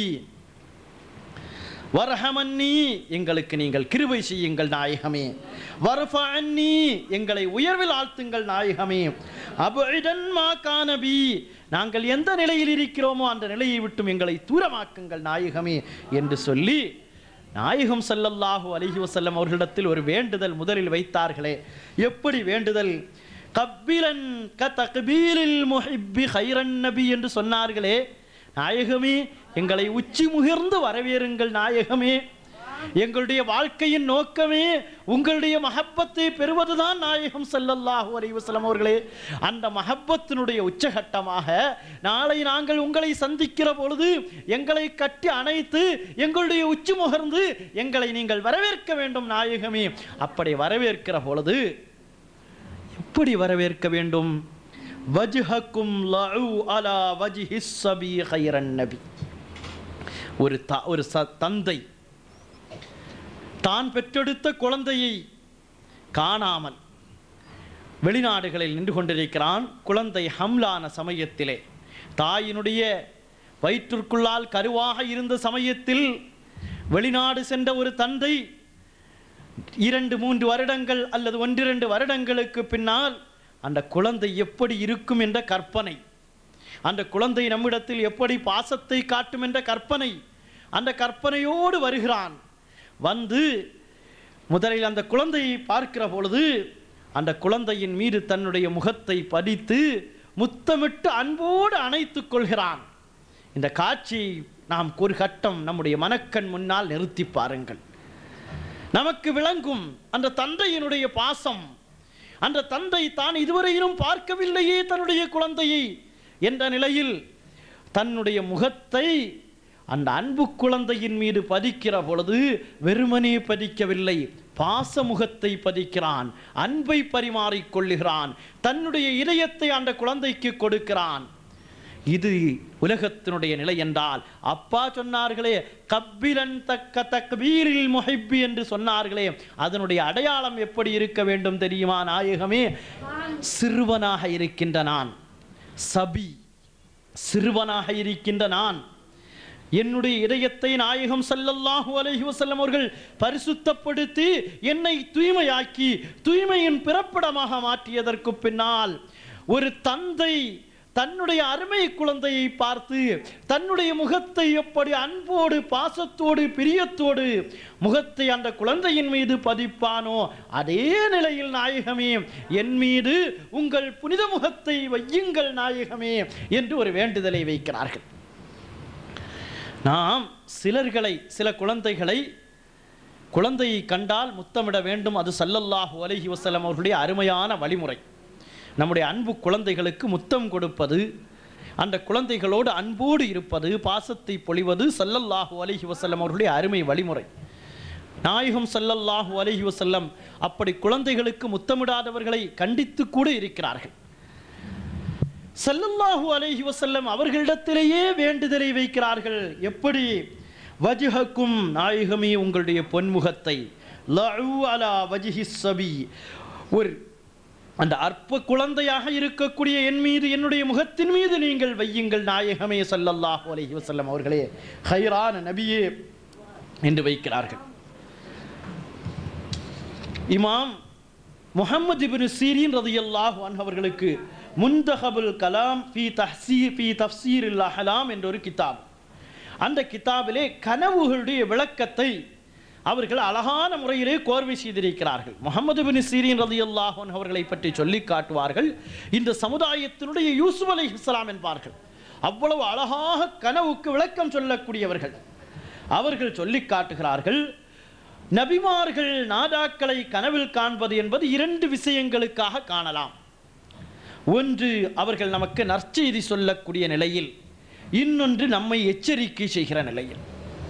வரஹமன்னி எங்களுக்கு நீங்கள் கிருபை செய்யுங்கள் நாயகமே வரஃபஅன்னி எங்களை உயர்வில் ஆழ்த்துங்கள் நாயகமே அபுஇதன் மா கானபி நாங்கள் எந்த நிலையில் இருக்கிறோமோ அந்த நிலையை விட்டும் எங்களை தூரமாக்குங்கள் நாயகமே என்று சொல்லி நாயகம் ஸல்லல்லாஹு அலைஹி வஸல்லம் அவர்களிடத்தில் ஒரு வேண்டுதல் முதலில் வைத்தார்களே எப்படி வேண்டுதல் கப்பிலன் க தக்பீலில் முஹிப்பி ஹைரன் நபி என்று சொன்னார்களே நாயகமே எங்களை உச்சி முகிர்ந்து வரவேறுங்கள் நாயகமே எங்களுடைய வாழ்க்கையின் நோக்கமே உங்களுடைய மஹப்பத்தை பெறுவதுதான் நாயகம் ஸல்லல்லாஹு அலைஹி வஸல்லம் அவர்களே அந்த மஹப்பத்தினுடைய உச்சகட்டமாக நாளை நாங்கள் உங்களை சந்திக்கிற பொழுது எங்களை கட்டி அணைத்து எங்களுடைய உச்சி முகர்ந்து எங்களை நீங்கள் வரவேற்க வேண்டும் நாயகமே அப்படி வரவேற்கிற பொழுது எப்படி வரவேற்க வேண்டும் வஜ்ஹக்கும் லஉ அலா வஜ்ஹிஸ் சபி கைரன் நபி ஒரு த ஒரு ச தந்தை தான் பெற்றெடுத்த குழந்தையை காணாமல் வெளிநாடுகளில் நின்று கொண்டிருக்கிறான் குழந்தை ஹம்லான சமயத்திலே தாயினுடைய வயிற்றிற்குள்ளால் கருவாக இருந்த சமயத்தில் வெளிநாடு சென்ற ஒரு தந்தை இரண்டு மூன்று வருடங்கள் அல்லது ஒன்றிரண்டு வருடங்களுக்கு பின்னால் அந்த குழந்தை எப்படி இருக்கும் என்ற கற்பனை அந்த குழந்தை நம்மிடத்தில் எப்படி பாசத்தை காட்டும் என்ற கற்பனை அந்த கற்பனையோடு வருகிறான் வந்து முதலில் அந்த குழந்தையை பார்க்கிற பொழுது அந்த குழந்தையின் மீது தன்னுடைய முகத்தை பதித்து முத்தமிட்டு அன்போடு அணைத்துக் கொள்கிறான் இந்த காட்சியை நாம் ஒரு கட்டம் நம்முடைய மனக்கண் முன்னால் நிறுத்தி பாருங்கள் நமக்கு விளங்கும் அந்த தந்தையினுடைய பாசம் அந்த தந்தை தான் இதுவரையிலும் பார்க்கவில்லையே தன்னுடைய குழந்தையை என்ற நிலையில் தன்னுடைய முகத்தை அந்த அன்பு குழந்தையின் மீது பதிக்கிற பொழுது வெறுமனே பதிக்கவில்லை பாச முகத்தை பதிக்கிறான் அன்பை பரிமாறிக் கொள்ளுகிறான் தன்னுடைய இதயத்தை அந்த குழந்தைக்கு கொடுக்கிறான் இது உலகத்தினுடைய நிலை என்றால் அப்பா சொன்னார்களே கப்பிலன் தக்க தக்பீரில் முஹிப்பி என்று சொன்னார்களே அதனுடைய அடையாளம் எப்படி இருக்க வேண்டும் தெரியுமா நாயகமே சிறுவனாக இருக்கின்ற நான் சபி சிறுவனாக இருக்கின்ற நான் என்னுடைய இதயத்தை நாயகம் ஸல்லல்லாஹு அலைஹி வஸல்லம் அவர்கள் பரிசுத்தப்படுத்தி என்னை தூய்மையாக்கி தூய்மையின் பிறப்பிடமாக மாற்றியதற்கு பின்னால் ஒரு தந்தை தன்னுடைய அருமை குழந்தையை பார்த்து தன்னுடைய முகத்தை எப்படி அன்போடு பாசத்தோடு பிரியத்தோடு முகத்தை அந்த குழந்தையின் மீது பதிப்பானோ அதே நிலையில் நாயகமே என் மீது உங்கள் புனித முகத்தை வையுங்கள் நாயகமே என்று ஒரு வேண்டுதலை வைக்கிறார்கள் நாம் சிலர்களை சில குழந்தைகளை குழந்தையை கண்டால் முத்தமிட வேண்டும் அது சல்லல்லாஹு அலைஹி வஸல்லம் அவர்களுடைய அருமையான வழிமுறை நம்முடைய அன்பு குழந்தைகளுக்கு முத்தம் கொடுப்பது அந்த குழந்தைகளோடு அன்போடு இருப்பது பாசத்தை பொழிவது சல்லல்லாஹு அலைஹி வஸல்லம் அவர்களுடைய அருமை வழிமுறை நாயகம் சல்லல்லாஹு அலைஹி வஸல்லம் அப்படி குழந்தைகளுக்கு முத்தமிடாதவர்களை கண்டித்து கூட இருக்கிறார்கள் சல்லல்லாஹு அலைஹி வஸல்லம் அவர்களிடத்திலேயே வேண்டுதலை வைக்கிறார்கள் எப்படி வஜ்ஹக்கும் நாயகமே உங்களுடைய பொன்முகத்தை லஉ அலா வஜ்ஹி சபி ஒரு அந்த அற்ப குழந்தையாக இருக்கக்கூடிய என் மீது என்னுடைய முகத்தின் மீது நீங்கள் வையுங்கள் நாயகமே சல்லல்லாஹு அலைஹி வஸல்லம் அவர்களே ஹைரான நபியே என்று வைக்கிறார்கள் இமாம் முஹம்மது இப்னு சீரின் ரதியல்லாஹு அன்ஹு அவர்களுக்கு முந்தஹபுல் கலாம் ஃபி தஹ்சீர் ஃபி தஃப்சீரில் அஹலாம் என்ற ஒரு கிதாப் அந்த கிதாபிலே கனவுகளுடைய விளக்கத்தை அவர்கள் அழகான முறையிலே கோர்வை செய்திருக்கிறார்கள் முகமது பின் சீரின் ரதியுல்லாஹன் அவர்களை பற்றி சொல்லி காட்டுவார்கள் இந்த சமுதாயத்தினுடைய யூசுப் அலை இஸ்லாம் என்பார்கள் அவ்வளவு அழகாக கனவுக்கு விளக்கம் சொல்லக்கூடியவர்கள் அவர்கள் சொல்லி காட்டுகிறார்கள் நபிமார்கள் நாதாக்களை கனவில் காண்பது என்பது இரண்டு விஷயங்களுக்காக காணலாம் ஒன்று அவர்கள் நமக்கு நற்செய்தி சொல்லக்கூடிய நிலையில் இன்னொன்று நம்மை எச்சரிக்கை செய்கிற நிலையில்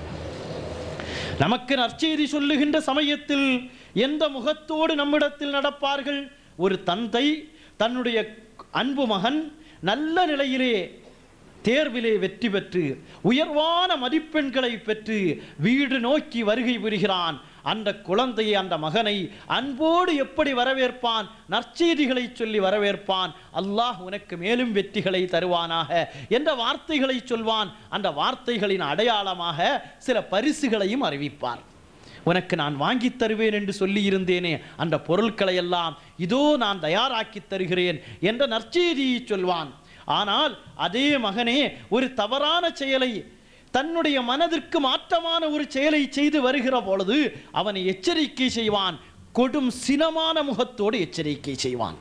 நமக்கு நற்செய்தி சொல்லுகின்ற சமயத்தில் எந்த முகத்தோடு நம்மிடத்தில் நடப்பார்கள் ஒரு தந்தை தன்னுடைய அன்பு மகன் நல்ல நிலையிலே தேர்விலே வெற்றி பெற்று உயர்வான மதிப்பெண்களை பெற்று வீடு நோக்கி வருகை புரிகிறான் அந்த குழந்தையை அந்த மகனை அன்போடு எப்படி வரவேற்பான் நற்செய்திகளை சொல்லி வரவேற்பான் அல்லாஹ் உனக்கு மேலும் வெற்றிகளை தருவானாக என்ற வார்த்தைகளை சொல்வான் அந்த வார்த்தைகளின் அடையாளமாக சில பரிசுகளையும் அறிவிப்பார் உனக்கு நான் வாங்கித் தருவேன் என்று சொல்லி இருந்தேனே அந்த பொருட்களை எல்லாம் இதோ நான் தயாராக்கி தருகிறேன் என்ற நற்செய்தியை சொல்வான் ஆனால் அதே மகனே ஒரு தவறான செயலை தன்னுடைய மனதிற்கு மாற்றமான ஒரு செயலை செய்து வருகிற பொழுது அவனை எச்சரிக்கை செய்வான் கொடும் சினமான முகத்தோடு எச்சரிக்கை செய்வான்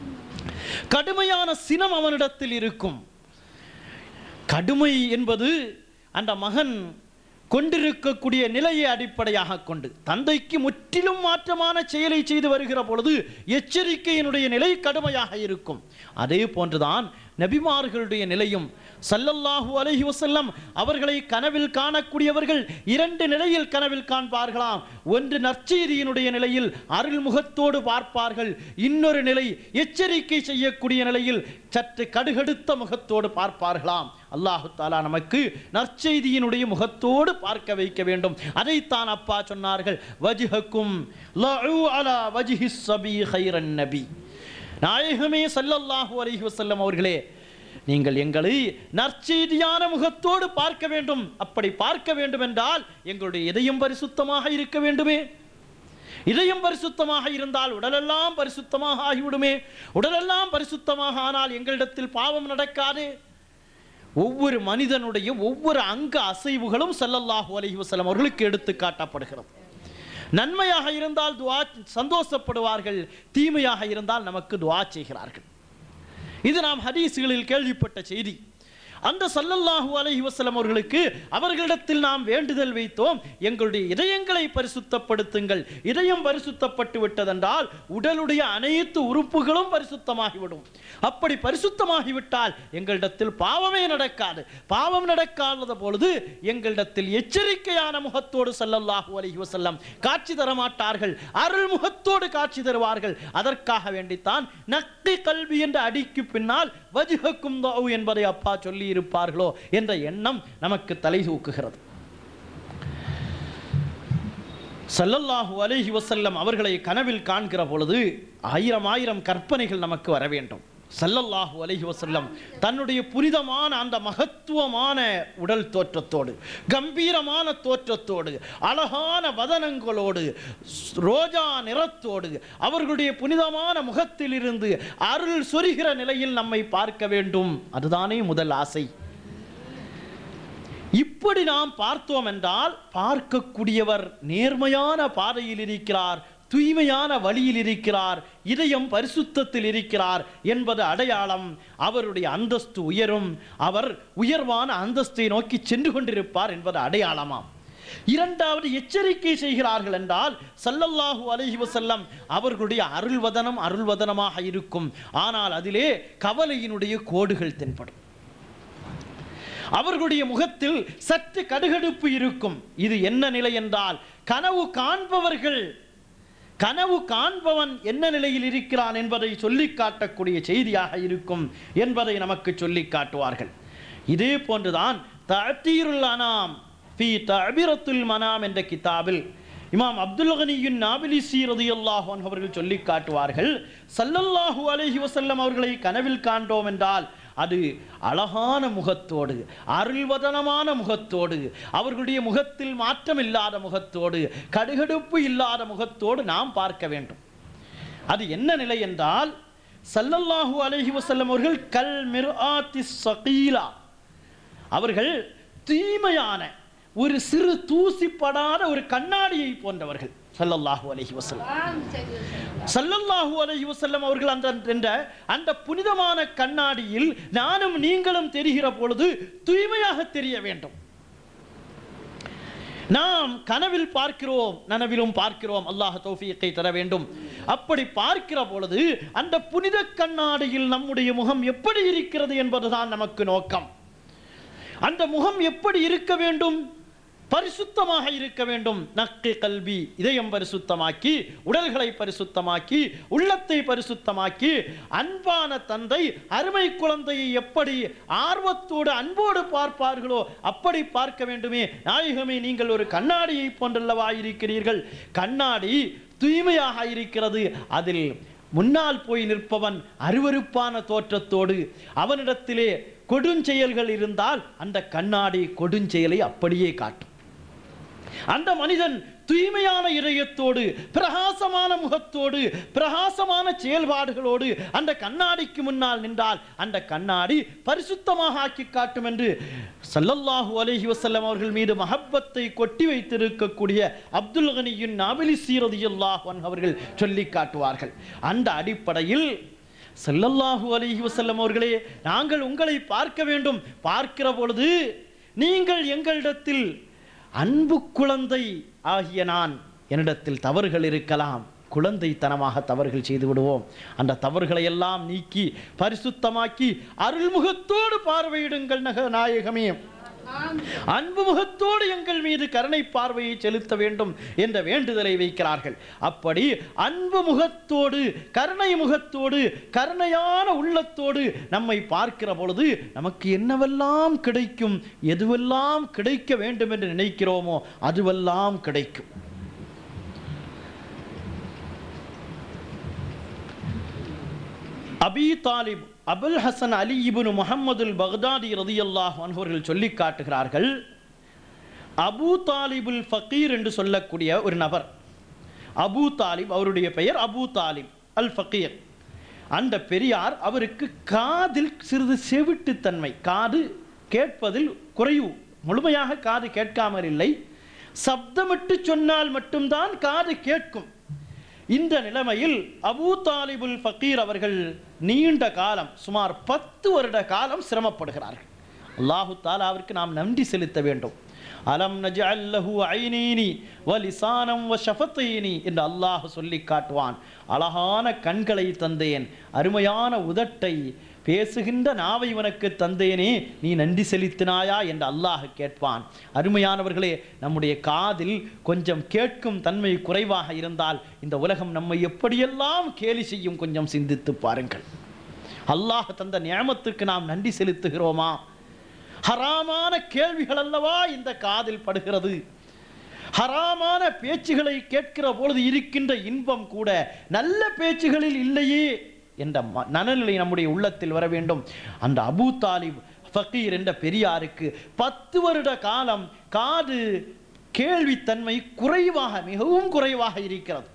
கடுமையான சினம் அவனிடத்தில் இருக்கும் கடுமை என்பது அந்த மகன் கொண்டிருக்கக்கூடிய நிலையை அடிப்படையாக கொண்டு தந்தைக்கு முற்றிலும் மாற்றமான செயலை செய்து வருகிற பொழுது எச்சரிக்கையினுடைய நிலை கடுமையாக இருக்கும் அதே போன்றுதான் நபிமார்களுடைய நிலையும் சல்லல்லாஹு அலைஹி வஸல்லம் அவர்களை கனவில் காணக்கூடியவர்கள் இரண்டு நிலையில் கனவில் காண்பார்களாம் ஒன்று நற்செய்தியினுடைய நிலையில் அருள்முகத்தோடு பார்ப்பார்கள் இன்னொரு நிலை எச்சரிக்கை செய்யக்கூடிய நிலையில் சற்று கடுகடுத்த முகத்தோடு பார்ப்பார்களாம் அல்லாஹு தாலா நமக்கு நற்செய்தியினுடைய முகத்தோடு பார்க்க வைக்க வேண்டும் அதைத்தான் அப்பா சொன்னார்கள் வஜ்ஹக்கும் லஉ அலா வஜ்ஹி ஸபி கைரன் நபி நாயகமே ஸல்லல்லாஹு அலைஹி வஸல்லம் அவர்களே நீங்கள் எங்களை நற்செய்தியான முகத்தோடு பார்க்க வேண்டும் அப்படி பார்க்க வேண்டும் என்றால் எங்களுடைய இதயம் பரிசுத்தமாக இருக்க வேண்டுமே இதயம் பரிசுத்தமாக இருந்தால் உடலெல்லாம் பரிசுத்தமாக ஆகிவிடுமே உடலெல்லாம் பரிசுத்தமாக ஆனால் எங்களிடத்தில் பாவம் நடக்காதே ஒவ்வொரு மனிதனுடைய ஒவ்வொரு அங்க அசைவுகளும் ஸல்லல்லாஹு அலைஹி வஸல்லம் அவர்களுக்கு எடுத்து காட்டப்படுகிறது நன்மையாக இருந்தால் துவா சந்தோஷப்படுவார்கள் தீமையாக இருந்தால் நமக்கு துவா செய்கிறார்கள் இது நாம் ஹதீஸ்களில் கேள்விப்பட்ட செய்தி அந்த சல்லல்லாஹு அலைஹி வஸல்லம் அவர்களுக்கு அவர்களிடத்தில் நாம் வேண்டுதல் வைத்தோம் எங்களுடைய இதயங்களை பரிசுத்தப்படுத்துங்கள் இதயம் பரிசுத்தப்பட்டு விட்டதென்றால் உடலுடைய அனைத்து உறுப்புகளும் பரிசுத்தமாகிவிடும் அப்படி பரிசுத்தமாகிவிட்டால் எங்களிடத்தில் பாவமே நடக்காது பாவம் நடக்காத பொழுது எங்களிடத்தில் எச்சரிக்கையான முகத்தோடு சல்லல்லாஹு அலைஹி வஸல்லம் காட்சி தர மாட்டார்கள் அருள் முகத்தோடு காட்சி தருவார்கள் அதற்காக வேண்டித்தான் நக்கி கல்வி என்ற அடிக்கு பின்னால் வஜுகக்கும் தௌ என்பதை அப்பா சொல்லி இருப்பார்களோ என்ற எண்ணம் நமக்கு தலை தூக்குகிறது சல்லல்லாஹு அலைஹி வஸல்லம் அவர்களை கனவில் காண்கிற பொழுது ஆயிரம் ஆயிரம் கற்பனைகள் நமக்கு வர வேண்டும் சல்லல்லாஹு அலைஹி வஸல்லம் தன்னுடைய புனிதமான அந்த மகத்துவமான உடல் தோற்றத்தோடு கம்பீரமான தோற்றத்தோடு அழகான வதனங்களோடு ரோஜா நிறத்தோடு அவர்களுடைய புனிதமான முகத்திலிருந்து அருள் சொரிகிற நிலையில் நம்மை பார்க்க வேண்டும் அதுதானே முதல் ஆசை இப்படி நாம் பார்த்தோம் என்றால் பார்க்கக்கூடியவர் நேர்மையான பாதையில் இருக்கிறார் தூய்மையான வழியில் இருக்கிறார் இதயம் பரிசுத்தத்தில் இருக்கிறார் என்பது அடையாளம் அவருடைய அந்தஸ்து உயரும் அவர் உயர்வான அந்தஸ்தை நோக்கி சென்று கொண்டிருப்பார் என்பது அடையாளமாம் இரண்டாவது எச்சரிக்கை செய்கிறார்கள் என்றால் சல்லல்லாஹு அலைஹி வஸல்லம் அவர்களுடைய அருள்வதனம் அருள்வதனமாக இருக்கும் ஆனால் அதிலே கவலையினுடைய கோடுகள் தென்படும் அவர்களுடைய முகத்தில் சற்று கடுகடுப்பு இருக்கும் இது என்ன நிலை என்றால் கனவு காண்பவர்கள் கனவு காண்பவன் என்ன நிலையில் இருக்கிறான் என்பதை சொல்லி காட்டக்கூடிய செய்தியாக இருக்கும் என்பதை நமக்கு சொல்லி காட்டுவார்கள் இதே போன்றுதான் தஅத்தீருல் அனாம் ஃபி தஅபிரத்துல் மனாம் என்ற கிதாபில் இமாம் அப்துல் கனியின் நாபிலிசி ரதியல்லாஹு அன்ஹு அவர்கள் சொல்லி காட்டுவார்கள் சல்லல்லாஹு அலைஹி வஸல்லம் அவர்களை கனவில் காண்டோம் என்றால் அது அழகான முகத்தோடு அருள்வதனமான முகத்தோடு அவர்களுடைய முகத்தில் மாற்றம் இல்லாத முகத்தோடு கடுகடுப்பு இல்லாத முகத்தோடு நாம் பார்க்க வேண்டும் அது என்ன நிலை என்றால் சல்லல்லாஹு அலைஹி வஸல்லம் அவர்கள் கல் மிர்ஆத்தி சகீலா அவர்கள் தூய்மையான ஒரு சிறு தூசிப்படாத ஒரு கண்ணாடியை போன்றவர்கள் ஸல்லல்லாஹு அலைஹி வஸல்லம் ஸல்லல்லாஹு அலைஹி வஸல்லம் அவர்கள் அந்த என்ற அந்த புனிதமான கண்ணாடியில் நானும் நீங்களும் தெரிகிற பொழுது தூய்மையாக தெரிய வேண்டும் நாம் கனவில் பார்க்கிறோம் நனவிலும் பார்க்கிறோம் அல்லாஹ் தௌஃபீக்கை தர வேண்டும் அப்படி பார்க்கிற பொழுது அந்த புனித கண்ணாடியில் நம்முடைய முகம் எப்படி இருக்கிறது என்பதுதான் நமக்கு நோக்கம் அந்த முகம் எப்படி இருக்க வேண்டும் பரிசுத்தமாக இருக்க வேண்டும் நக்கி கல்வி இதயம் பரிசுத்தமாக்கி உடல்களை பரிசுத்தமாக்கி உள்ளத்தை பரிசுத்தமாக்கி அன்பான தந்தை அருமை குழந்தையை எப்படி ஆர்வத்தோடு அன்போடு பார்ப்பார்களோ அப்படி பார்க்க வேண்டுமே நாயகமே நீங்கள் ஒரு கண்ணாடியை போன்றல்லவா இருக்கிறீர்கள் கண்ணாடி தூய்மையாக இருக்கிறது அதில் முன்னால் போய் நிற்பவன் அருவருப்பான தோற்றத்தோடு அவனிடத்திலே கொடுஞ்செயல்கள் இருந்தால் அந்த கண்ணாடி கொடுஞ்செயலை அப்படியே காட்டும் அந்த மனிதன் தூய்மையான இதயத்தோடு பிரகாசமான முகத்தோடு பிரகாசமான செயல்பாடுகளோடு அந்த கண்ணாடிக்கு முன்னால் நின்றால் அந்த கண்ணாடி பரிசுத்தமாக ஆக்கி காட்டும் என்று ஸல்லல்லாஹு அலைஹி வஸல்லம் அவர்கள் மீது மஹப்பத்தை கொட்டி வைத்திருக்கக்கூடிய அப்துல் கனியின் நாபிலி சீரதியுல்லாஹ் அவர்கள் சொல்லி காட்டுவார்கள் அந்த அடிப்படையில் ஸல்லல்லாஹு அலைஹி வஸல்லம் அவர்களே நாங்கள் உங்களை பார்க்க வேண்டும் பார்க்கிற பொழுது நீங்கள் எங்களிடத்தில் அன்பு குழந்தை ஆகிய நான் என்னிடத்தில் தவறுகள் இருக்கலாம் குழந்தைத்தனமாக தவறுகள் செய்து விடுவோம் அந்த தவறுகளை எல்லாம் நீக்கி பரிசுத்தமாக்கி அருள்முகத்தோடு பார்வையிடுங்கள் நக நாயகமே அன்பு முகத்தோடு எங்கள் மீது கருணை பார்வையை செலுத்த வேண்டும் என்ற வேண்டுதலை வைக்கிறார்கள் அப்படி அன்பு முகத்தோடு கருணை முகத்தோடு கருணையான உள்ளத்தோடு நம்மை பார்க்கிற பொழுது நமக்கு என்னவெல்லாம் கிடைக்கும் எதுவெல்லாம் கிடைக்க வேண்டும் என்று நினைக்கிறோமோ அதுவெல்லாம் கிடைக்கும் அபி தாலிப் அபுல் ஹசன் அலி இப்னு முஹம்மதுல் பக்தாதி ரதியல்லாஹு அன்ஹு அவர்கள் சொல்லி காட்டுகிறார்கள் அபூ தாலிபுல் ஃபகீர் என்று சொல்லக்கூடிய ஒரு நபர் அபூ தாலிப் அவருடைய பெயர் அபூ தாலிப் அல் ஃபகீர் அந்த பெரியார் அவருக்கு காதில் சிறிது செவிட்டுத்தன்மை காது கேட்பதில் குறைவு முழுமையாக காது கேட்காமல் இல்லை சப்தமிட்டு சொன்னால் மட்டும்தான் காது கேட்கும் இந்த நிலைமையில் அபூ தாலிபுல் ஃபக்கீர் அவர்கள் நீண்ட காலம் சுமார் பத்து வருட காலம் சிரமப்படுகிறார்கள் அல்லாஹு தாலாவிற்கு நாம் நன்றி செலுத்த வேண்டும் அலம் நஜஅல் லஹு ஐனீனி வ லிசானம் வ ஷஃபத்தைனி என்று அல்லாஹ் சொல்லி காட்டுவான் அழகான கண்களை தந்தேன் அருமையான உதட்டை பேசுகின்ற நாவை உனக்கு தந்தேனே நீ நன்றி செலுத்தினாயா என்று அல்லாஹ் கேட்பான் அருமையானவர்களே நம்முடைய காதில் கொஞ்சம் கேட்கும் தன்மை குறைவாக இருந்தால் இந்த உலகம் நம்மை எப்படியெல்லாம் கேலி செய்யும் கொஞ்சம் சிந்தித்து பாருங்கள் அல்லாஹ் தந்த நியமத்துக்கு நாம் நன்றி செலுத்துகிறோமா ஹராமான கேள்விகள் அல்லவா இந்த காதில் படுகிறது ஹராமான பேச்சுகளை கேட்கிற பொழுது இருக்கின்ற இன்பம் கூட நல்ல பேச்சுகளில் இல்லையே என்ற ம- நனநிலை நம்முடைய உள்ளத்தில் வர வேண்டும் அந்த அபூ தாலிப் ஃபக்கீர் என்ற பெரியாருக்கு பத்து வருட காலம் காது கேள்வித்தன்மை குறைவாக மிகவும் குறைவாக இருக்கிறது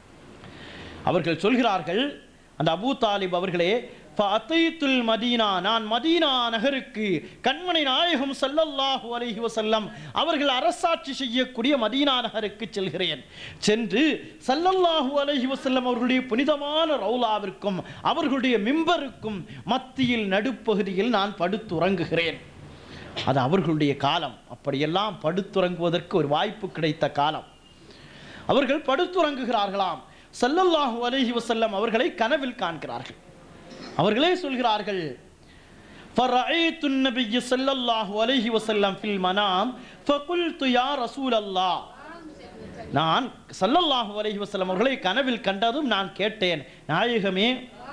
அவர்கள் சொல்கிறார்கள் அந்த அபூ தாலிப் அவர்களே ஃபஅத்தைத்துல் மதீனா நான் மதீனா நகருக்கு கண்மணி நாயகம் ஸல்லல்லாஹு அலைஹி வஸல்லம் அவர்கள் அரசாட்சி செய்யக்கூடிய மதீனா நகருக்கு செல்கிறேன் சென்று ஸல்லல்லாஹு அலைஹி வஸல்லம் அவர்களுடைய புனிதமான ரவுலாவிற்கும் அவர்களுடைய மிம்பருக்கும் மத்தியில் நடுப்பகுதியில் நான் படுத்துறங்குகிறேன் அது அவர்களுடைய காலம் அப்படியெல்லாம் படுத்துறங்குவதற்கு ஒரு வாய்ப்பு கிடைத்த காலம் அவர்கள் படுத்துறங்குகிறார்களாம் ஸல்லல்லாஹு அலைஹி வஸல்லம் அவர்களை கனவில் காண்கிறார்கள் அவர்களே சொல்கிறார்கள் فرأيت النبي صلى الله عليه وسلم في المنام فقلت يا رسول الله நான் ஸல்லல்லாஹு அலைஹி வஸல்லம் அவர்களை கனவில் கண்டதும் நான் கேட்டேன் நாயகமே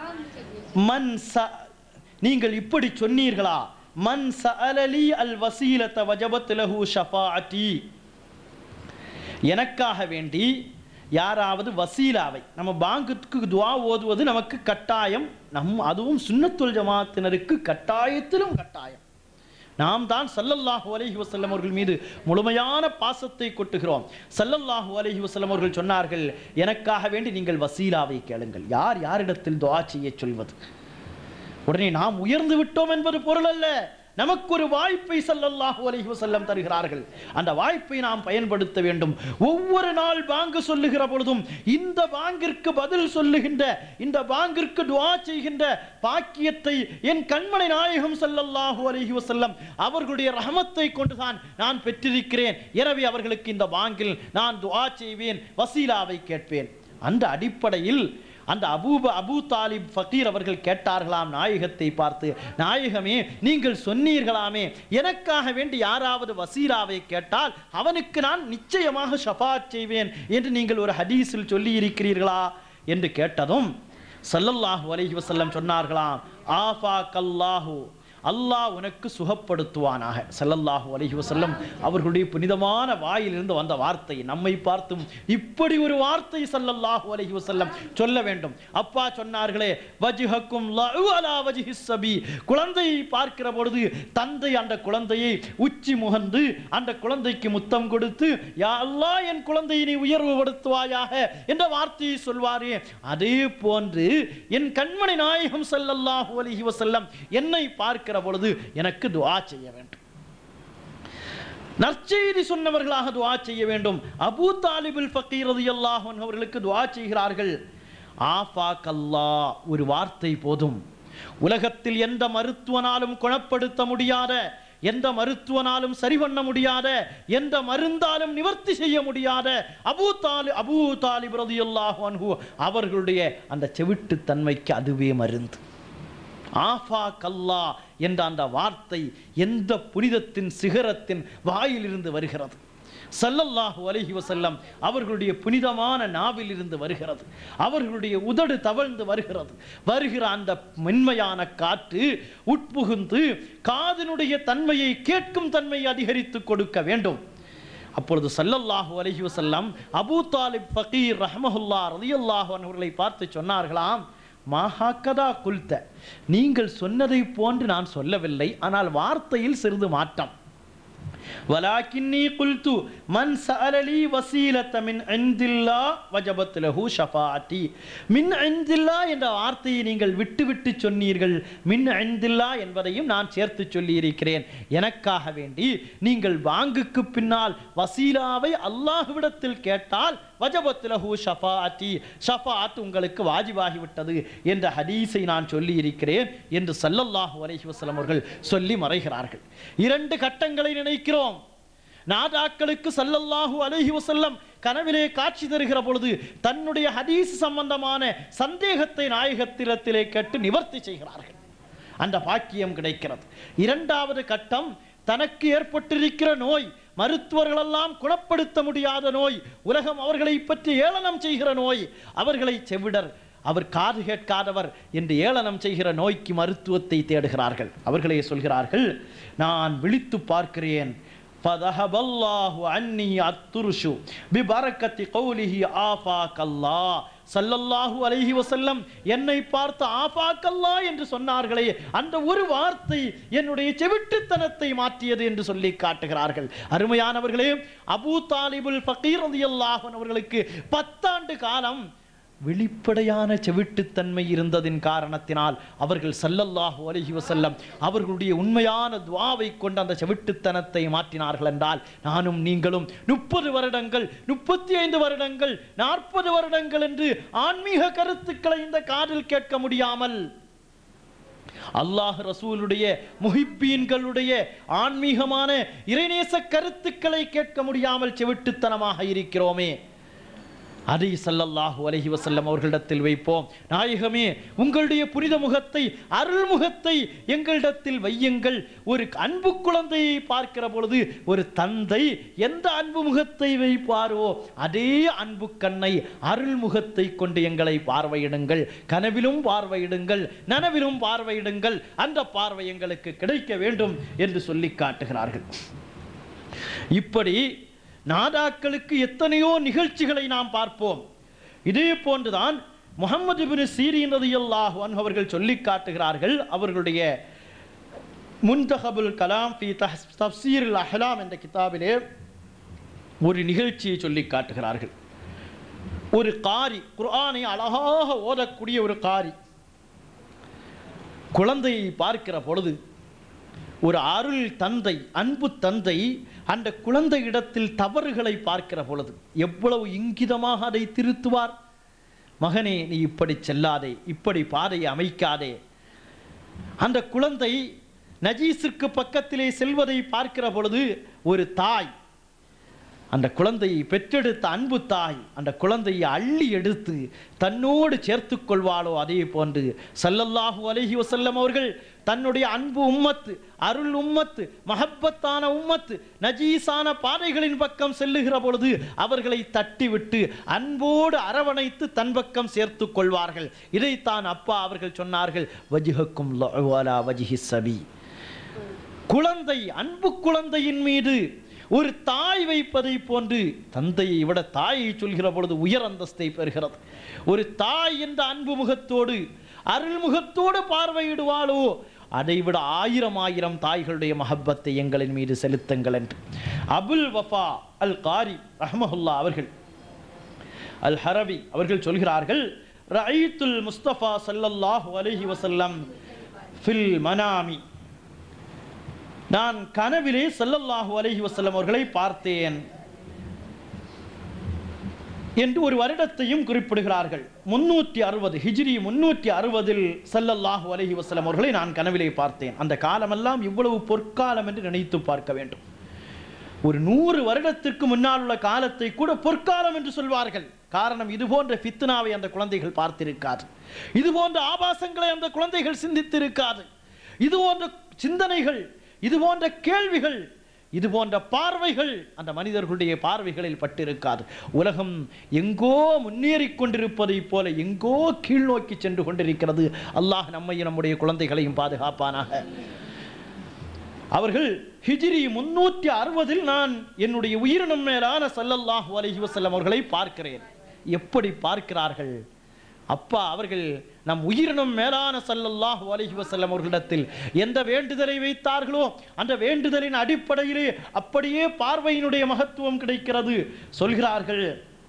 மன் ச நீங்கள் இப்படி சொன்னீர்களா மன் சஅலலி அல் வசீலத வஜபத் லஹு ஷஃபாஅத்தி எனக்காக வேண்டி யாராவது வசீலாவை நம்ம பாங்குக்கு துவா ஓதுவது நமக்கு கட்டாயம் நம் அதுவும் சுன்னத்துல் ஜமாத்தினருக்கு கட்டாயத்திலும் கட்டாயம் நாம் தான் சல்லல்லாஹு அலைஹி வஸல்லம் அவர்கள் மீது முழுமையான பாசத்தை கொட்டுகிறோம் சல்லல்லாஹு அலைஹி வஸல்லம் அவர்கள் சொன்னார்கள் எனக்காக வேண்டி நீங்கள் வசீலாவை கேளுங்கள் யார் யாரிடத்தில் துஆ செய்ய சொல்வது உடனே நாம் உயர்ந்து விட்டோம் என்பது பொருள் அல்ல நமக்கு ஒரு வாய்ப்பை ஸல்லல்லாஹு அலைஹி வஸல்லம் தருகிறார்கள் அந்த வாய்ப்பை நாம் பயன்படுத்த வேண்டும் ஒவ்வொரு நாள் பாங்கு சொல்லுகிற பொழுதும் இந்த பாங்கிற்கு பதில் சொல்லுகின்ற இந்த பாங்கிற்கு துஆ செய்கின்ற பாக்கியத்தை என் கண்மணி நாயகம் ஸல்லல்லாஹு அலைஹி வஸல்லம் அவர்களுடைய ரஹமத்தை கொண்டுதான் நான் பெற்றிருக்கிறேன் எனவே அவர்களுக்கு இந்த பாங்கில் நான் துஆ செய்வேன் வசீலாவை கேட்பேன் அந்த அடிப்படையில் அந்த அபூப அபூ தாலிப் ஃபகீர் அவர்கள் கேட்டார்களாம் நாயகத்தை பார்த்து நாயகமே நீங்கள் சொன்னீர்களாமே எனக்காக வேண்டி யாராவது வசீலாவை கேட்டால் அவனுக்கு நான் நிச்சயமாக ஷஃபாத் செய்வேன் என்று நீங்கள் ஒரு ஹதீஸில் சொல்லி இருக்கிறீர்களா என்று கேட்டதும் ஸல்லல்லாஹு அலைஹி வஸல்லம் சொன்னார்களாம் ஆஃபா கல்லாஹு அல்லாஹ் உனக்கு சுகப்படுத்துவானாக ஸல்லல்லாஹு அலைஹி வஸல்லம் அவர்களுடைய புனிதமான வாயிலிருந்து வந்த வார்த்தை நம்மை பார்த்தும் இப்படி ஒரு வார்த்தை ஸல்லல்லாஹு அலைஹி வஸல்லம் சொல்ல வேண்டும் அப்பா சொன்னார்களே வஜ்ஹக்கும் லஅு அலா வஜ்ஹிஸ் சபி குழந்தையை பார்க்கிற பொழுது தந்தை அந்த குழந்தையை உச்சி முகந்து அந்த குழந்தைக்கு முத்தம் கொடுத்து யா அல்லாஹ் என் குழந்தையை நீ உயர்வுபடுத்துவாயாக என்ற வார்த்தையை சொல்வாரே அதே போன்று என் கண்மணி நாயகம் ஸல்லல்லாஹு அலைஹி வஸல்லம் என்னை பார்க்கிற பொழுது எனக்கு துஆ செய்ய வேண்டும் நற்செய்தி சொன்னவர்களாக துஆ செய்ய வேண்டும் அபூ தாலிபுல் ஃபக்கீர் ரலியல்லாஹு அன்ஹு அவர்களுக்கு துஆ செய்கிறார்கள் ஆஃபாக் அல்லாஹ் ஒரு வார்த்தை போதும் உலகத்தில் எந்த மருத்துவனாலும் குணப்படுத்த முடியாத எந்த மருத்துவனாலும் சரி பண்ண முடியாத எந்த மருந்தாலும் நிவர்த்தி செய்ய முடியாத அபூ தாலி அபூ தாலிப் ரலியல்லாஹு அன்ஹு அவர்களுடைய அந்த செவிட்டுத்தன்மைக்கு அதுவே மருந்து ஆஃபா கல்லா என்ற அந்த வார்த்தை எந்த புனிதத்தின் சிகரத்தின் வாயிலிருந்து வருகிறது ஸல்லல்லாஹு அலைஹி வஸல்லம் அவர்களுடைய புனிதமான நாவில் இருந்து வருகிறது அவர்களுடைய உதடு தவழ்ந்து வருகிறது வருகிற அந்த மென்மையான காற்று உட்புகுந்து காதினுடைய தன்மையை கேட்கும் தன்மையை அதிகரித்து கொடுக்க வேண்டும் அப்பொழுது ஸல்லல்லாஹு அலைஹி வஸல்லம் அபூ தாலிப் ஃபகீர் ரஹ்மஹுல்லா ரலியல்லாஹு அன்ஹு அவர்களை பார்த்து சொன்னார்களாம் மாஹாக்கதா குல்த நீங்கள் சொன்னதை போன்று நான் சொல்லவில்லை ஆனால் வார்த்தையில் சிறிது மாற்றம் வலாக்கின்னி குல்து மன் சஅலலி வசீலத்த மின் இந்தில்லா வஜபத் லஹு ஷஃபாஅத்தி மின் இந்தில்லா என்ற வார்த்தையை நீங்கள் விட்டு விட்டு சொன்னீர்கள் மின் இந்தில்லா என்பதையும் நான் சேர்த்து சொல்லி இருக்கிறேன் எனக்காக வேண்டி நீங்கள் வாங்குக்கு பின்னால் வசீலாவை அல்லாஹ்விடத்தில் கேட்டால் வஜபத் லஹு ஷஃபாஅத்தி ஷஃபாஅத் உங்களுக்கு வாஜிபாகிவிட்டது என்ற ஹதீஸை நான் சொல்லி இருக்கிறேன் என்று ஸல்லல்லாஹு அலைஹி வஸல்லம் அவர்கள் சொல்லி மறைகிறார்கள் இரண்டு கட்டங்களை நினைக்கிறோம் நாதாக்களுக்கு ஸல்லல்லாஹு அலைஹி வஸல்லம் கனவிலே காட்சி தருகிற பொழுது தன்னுடைய ஹதீஸ் சம்பந்தமான சந்தேகத்தை நாயகத்திரத்திலே கேட்டு நிவர்த்தி செய்கிறார்கள் அந்த பாக்கியம் கிடைக்கிறது இரண்டாவது கட்டம் தனக்கு ஏற்பட்டிருக்கிற நோய் மருத்துவர்களெல்லாம் குணப்படுத்த முடியாத நோய் உலகம் அவர்களை பற்றி ஏளனம் செய்கிற நோய் அவர்களை செவிடர் அவர் காது கேட்காதவர் என்று ஏளனம் செய்கிற நோய்க்கு மருத்துவத்தை தேடுகிறார்கள் அவர்களே சொல்கிறார்கள் நான் விழித்து பார்க்கிறேன் فذهب الله عني الترش ببركة قوله آفاك الله சல்லல்லாஹு அலைஹி வஸல்லம் என்னை பார்த்து ஆஃபாக்கல்லா என்று சொன்னார்களே அந்த ஒரு வார்த்தை என்னுடைய செவிட்டுத்தனத்தை மாற்றியது என்று சொல்லி காட்டுகிறார்கள் அருமையானவர்களே அபூ தாலிபுல் ஃபகீர் ரலியல்லாஹு அன்ஹு அவர்களுக்கு பத்தாண்டு காலம் வெளிப்படையான செவிட்டுத்தன்மை இருந்ததின் காரணத்தினால் அவர்கள் சல்லல்லாஹு அலைஹி வஸல்லம் அவர்களுடைய உண்மையான துவாவை கொண்டு அந்த செவிட்டுத்தனத்தை மாற்றினார்கள் என்றால் நானும் நீங்களும் முப்பது வருடங்கள் முப்பத்தி ஐந்து வருடங்கள் நாற்பது வருடங்கள் என்று ஆன்மீக கருத்துக்களை இந்த காதில் கேட்க முடியாமல் அல்லாஹ் ரசூலுடைய முஹிப்பீன்களுடைய ஆன்மீகமான இறைநேச கருத்துக்களை கேட்க முடியாமல் செவிட்டுத்தனமாக இருக்கிறோமே அதை ஸல்லல்லாஹு அலைஹி வஸல்லம் அவர்களிடத்தில் வைப்போம் நாயகமே உங்களுடைய புனித முகத்தை அருள் முகத்தை எங்களிடத்தில் வையுங்கள் ஒரு அன்பு குழந்தையை பார்க்கிற பொழுது ஒரு தந்தை எந்த அன்பு முகத்தை வைப்பாரோ அதே அன்பு கண்ணை அருள் முகத்தை கொண்டு எங்களை பார்வையிடுங்கள் கனவிலும் பார்வையிடுங்கள் நனவிலும் பார்வையிடுங்கள் அந்த பார்வை எங்களுக்கு கிடைக்க வேண்டும் என்று சொல்லி காட்டுகிறார்கள் இப்படி நாதாக்களுக்கு எத்தனையோ நிகழ்ச்சிகளை நாம் பார்ப்போம் இதே போன்றுதான் முகமது பின் சீரின் ரலியல்லாஹு அன்ஹு அவர்கள் சொல்லி காட்டுகிறார்கள் அவர்களுடைய முன்தகபுல் கலாம் ஃபி தஃப்சீரில் அஹ்லாம் என்ற கிதாபிலே ஒரு நிகழ்ச்சியை சொல்லி காட்டுகிறார்கள் ஒரு காரி குர்ஆனை அழகாக ஓதக்கூடிய ஒரு காரி குழந்தையை பார்க்கிற பொழுது ஒரு அருள் தந்தை அன்பு தந்தை அந்த குழந்தை இடத்தில் தவறுகளை பார்க்கிற பொழுது எவ்வளவு இங்கிதமாக அதை திருத்துவார் மகனே நீ இப்படி செல்லாதே இப்படி பாதையை அமைக்காதே அந்த குழந்தை நஜீஸிற்கு பக்கத்திலே செல்வதை பார்க்கிற பொழுது ஒரு தாய் அந்த குழந்தையை பெற்றெடுத்த அன்பு தாய் அந்த குழந்தையை அள்ளி எடுத்து தன்னோடு சேர்த்துக் கொள்வாளோ அதே போன்று சல்லல்லாஹு அலைஹி வஸல்லம் அவர்கள் தன்னுடைய அன்பு உம்மத்து அருள் உம்மத்து மஹப்பத்தான உம்மத்து நஜீஸான பாதைகளின் பக்கம் செல்லுகிற பொழுது அவர்களை தட்டிவிட்டு அன்போடு அரவணைத்து தன் பக்கம் சேர்த்துக் கொள்வார்கள் இதைத்தான் அப்பா அவர்கள் சொன்னார்கள் வஜிஹக்கும் லஅவாலா வஜிஹி சபி குழந்தை அன்பு குழந்தையின் மீது ஒரு தாய் வைப்பதை போன்று தந்தையை விட தாயை சொல்கிற பொழுது உயர் அந்தஸ்தை பெறுகிறது ஒரு தாய் என்ற அன்பு முகத்தோடு அருள்முகத்தோடு பார்வையிடுவாளோ அதைவிட ஆயிரம் ஆயிரம் தாய்களுடைய மஹப்பத்தை எங்களின் மீது செலுத்துங்கள் என்று அபுல் வஃபா அல் காரி ரஹமஹுல்லா அவர்கள் அல் ஹரபி அவர்கள் சொல்கிறார்கள் ரயீத்துல் முஸ்தபா ஸல்லல்லாஹு அலைஹி வஸல்லம் ஃபில் மனாமி நான் கனவிலே ஸல்லல்லாஹு அலைஹி வஸல்லம் அவர்களை பார்த்தேன் என்று ஒரு வருடத்தையும் குறிப்பிடுகிறார்கள் முன்னூற்றி அறுபது ஹிஜ்ரி முன்னூற்றி அறுபதில் ஸல்லல்லாஹு அலைஹி வஸல்லம் அவர்களை நான் கனவிலே பார்த்தேன் அந்த காலமெல்லாம் இவ்வளவு பொற்காலம் என்று நினைத்து பார்க்க வேண்டும் ஒரு நூறு வருடத்திற்கு முன்னால் உள்ள காலத்தை கூட பொற்காலம் என்று சொல்வார்கள் காரணம் இது போன்ற ஃபித்னாவை அந்த குழந்தைகள் பார்த்திருக்காது இது போன்ற ஆபாசங்களை அந்த குழந்தைகள் சிந்தித்திருக்காது இது போன்ற சிந்தனைகள் இது போன்ற கேள்விகள் இது போன்ற பார்வைகள் அந்த மனிதர்களுடைய பார்வைகளில் பட்டிருக்காது உலகம் எங்கோ முன்னேறிக் கொண்டிருப்பதைப் போல எங்கோ கீழ் நோக்கி சென்று கொண்டிருக்கிறது அல்லாஹ் நம்மையும் நம்முடைய குழந்தைகளையும் பாதுகாப்பானாக அவர்கள் ஹிஜ்ரி முன்னூற்றி அறுபதில் நான் என்னுடைய உயிரினம் மேலான சல்லல்லாஹு அலைஹி வஸல்லம் அவர்களை பார்க்கிறேன் எப்படி பார்க்கிறார்கள் அப்பா அவர்கள் நம் உயிரினம் மேலான சல்லல்லாஹு அலைஹி வஸல்லம் அவர்களிடத்தில் எந்த வேண்டுதலை வைத்தார்களோ அந்த வேண்டுதலின் அடிப்படையிலே அப்படியே பார்வையினுடைய மகத்துவம் கிடைக்கிறது சொல்கிறார்கள்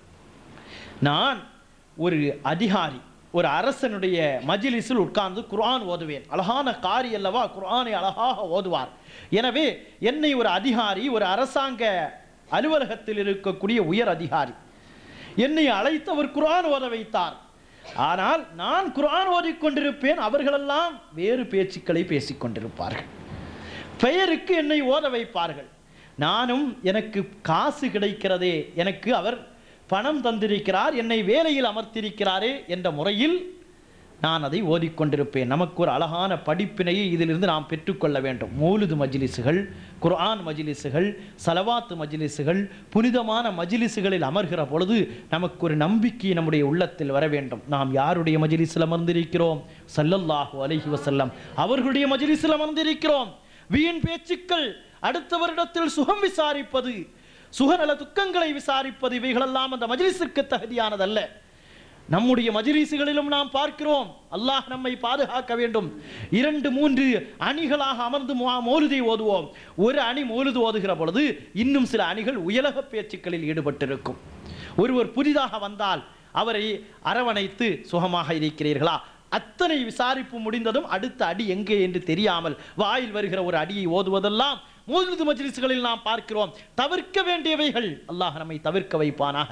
நான் ஒரு அதிகாரி ஒரு அரசனுடைய மஜ்லிஸில் உட்கார்ந்து குர்ஆன் ஓதுவேன் அழகான காரி அல்லவா குர்ஆனை அழகாக ஓதுவார் எனவே என்னை ஒரு அதிகாரி ஒரு அரசாங்க அலுவலகத்தில் இருக்கக்கூடிய உயர் அதிகாரி என்னை அழைத்து அவர் குர்ஆன் ஓத வைத்தார் ஆனால் நான் குர்ஆன் ஓதிக்கொண்டிருப்பேன் அவர்களெல்லாம் வேறு பேச்சுக்களை பேசிக் கொண்டிருப்பார்கள் பெயருக்கு என்னை ஓத வைப்பார்கள் நானும் எனக்கு காசு கிடைக்கிறதே எனக்கு அவர் பணம் தந்திருக்கிறார் என்னை வேலையில் அமர்த்தியிருக்கிறாரே என்ற முறையில் நான் அதை ஓதிக்கொண்டிருப்பேன் நமக்கு ஒரு அழகான படிப்பினையை இதிலிருந்து நாம் பெற்றுக்கொள்ள வேண்டும் மௌலுது மஜ்லிஸுகள் குர்ஆன் மஜ்லிஸுகள் சலவாத்து மஜ்லிஸுகள் புனிதமான மஜ்லிஸுகளில் அமர்கிற பொழுது நமக்கு ஒரு நம்பிக்கை நம்முடைய உள்ளத்தில் வர வேண்டும் நாம் யாருடைய மஜ்லிஸில் அமர்ந்திருக்கிறோம் சல்லல்லாஹு அலைஹி வஸல்லம் அவர்களுடைய மஜ்லிஸில் அமர்ந்திருக்கிறோம் வீண் பேச்சுக்கள் அடுத்தவரிடத்தில் சுகம் விசாரிப்பது சுகநல துக்கங்களை விசாரிப்பது இவைகளெல்லாம் அந்த மஜ்லிஸிற்கு தகுதியானதல்ல நம்முடைய மஜ்லிஸுகளிலும் நாம் பார்க்கிறோம் அல்லாஹ் நம்மை பாதுகாக்க வேண்டும் இரண்டு மூன்று அணிகளாக அமர்ந்து மோ- மௌலுதை ஓதுவோம் ஒரு அணி மௌலுது ஓதுகிற பொழுது இன்னும் சில அணிகள் உயலக பேச்சுக்களில் ஈடுபட்டிருக்கும் ஒருவர் புதிதாக வந்தால் அவரை அரவணைத்து சுகமாக இருக்கிறீர்களா அத்தனை விசாரிப்பு முடிந்ததும் அடுத்த அடி எங்கே என்று தெரியாமல் வாயில் வருகிற ஒரு அடியை ஓதுவதெல்லாம் மௌலுது மஜ்லிஸ்களில் நாம் பார்க்கிறோம் தவிர்க்க வேண்டியவைகள் அல்லாஹ் நம்மை தவிர்க்க வைப்பானாக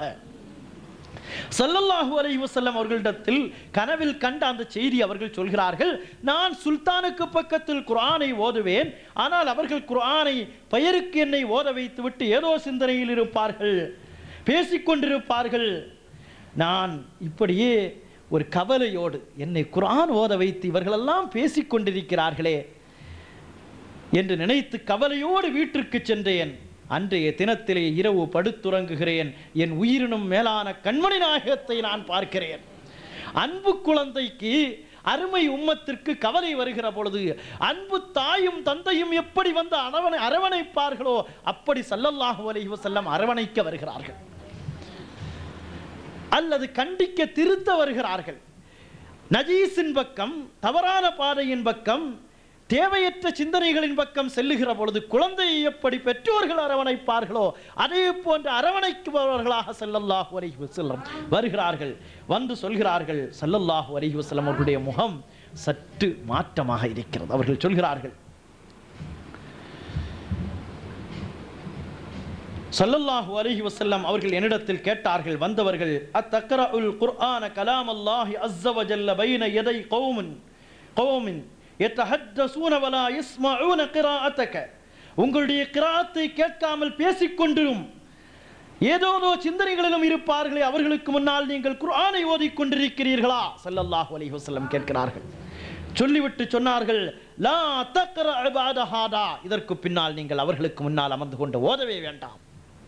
ஸல்லல்லாஹு அலைஹி வஸல்லம் அவர்களிடத்தில் கனவில் கண்ட அந்த செய்தி அவர்கள் சொல்கிறார்கள் நான் சுல்தானுக்கு பக்கத்தில் குர்ஆனை ஓதுவேன் ஆனால் அவர்கள் குர்ஆனை பெயருக்கு என்னை ஓத வைத்துவிட்டு ஏதோ சிந்தனையில் இருப்பார்கள் பேசிக்கொண்டிருப்பார்கள் நான் இப்படியே ஒரு கவலையோடு என்னை குர்ஆன் ஓத வைத்து இவர்களெல்லாம் பேசிக்கொண்டிருக்கிறார்களே என்று நினைத்து கவலையோடு வீட்டிற்கு சென்றேன் அன்றைய தினத்திலே இரவு படுத்துறங்குகிறேன் என் உயிரினும் மேலான கண்மணி நாயகத்தை நான் பார்க்கிறேன் அன்பு குழந்தைக்கு அருமை உம்மத்திற்கு கவலை வருகிற பொழுது அன்பு தாயும் தந்தையும் எப்படி வந்து அரவணை அரவணைப்பார்களோ அப்படி சல்லல்லாஹு அலைஹி வஸல்லம் அரவணைக்க வருகிறார்கள் அல்லது கண்டிக்க திருத்த வருகிறார்கள் நஜீஸின் பக்கம் தவறான பாதையின் பக்கம் தேவையற்ற சிந்தனைகளின் பக்கம் செல்லுகிற பொழுது குழந்தையை எப்படி பெற்றோர்கள் அரவணைப்பார்களோ அதே போன்று அரவணைக்குபவர்களாக ஸல்லல்லாஹு அலைஹி வஸல்லம் வருகிறார்கள் வந்து சொல்கிறார்கள் ஸல்லல்லாஹு அலைஹி வஸல்லம் அவர்களுடைய முகம் சற்று மாற்றமாக இருக்கிறது அவர்கள் சொல்கிறார்கள் ஸல்லல்லாஹு அலைஹி வஸல்லம் அவர்கள் என்னிடத்தில் கேட்டார்கள் வந்தவர்கள் அத்தக்ரஉல் குர்ஆன கலாம் அல்லாஹி அஸ்ஸ வஜல்ல பைன யதை கௌமின் கௌமின் யத்தஹத்தஸூன வலா யஸ்மஊன கிராஅத்தக உங்களுடைய கிராத்தை கேட்காமல் பேசிக்கொண்டிரும் ஏதோதோ சிந்தனைகளிலும் இருப்பார்களே அவர்களுக்கு முன்னால் நீங்கள் குர்ஆனை ஓதிக் கொண்டிருக்கிறீர்களா ஸல்லல்லாஹு அலைஹி வஸல்லம் கேட்கிறார்கள் சொல்லிவிட்டு சொன்னார்கள் லா தக்ர இபாத ஹாதா இதற்கு பின்னால் நீங்கள் அவர்களுக்கு முன்னால் அமர்ந்து கொண்டு ஓதவே வேண்டாம்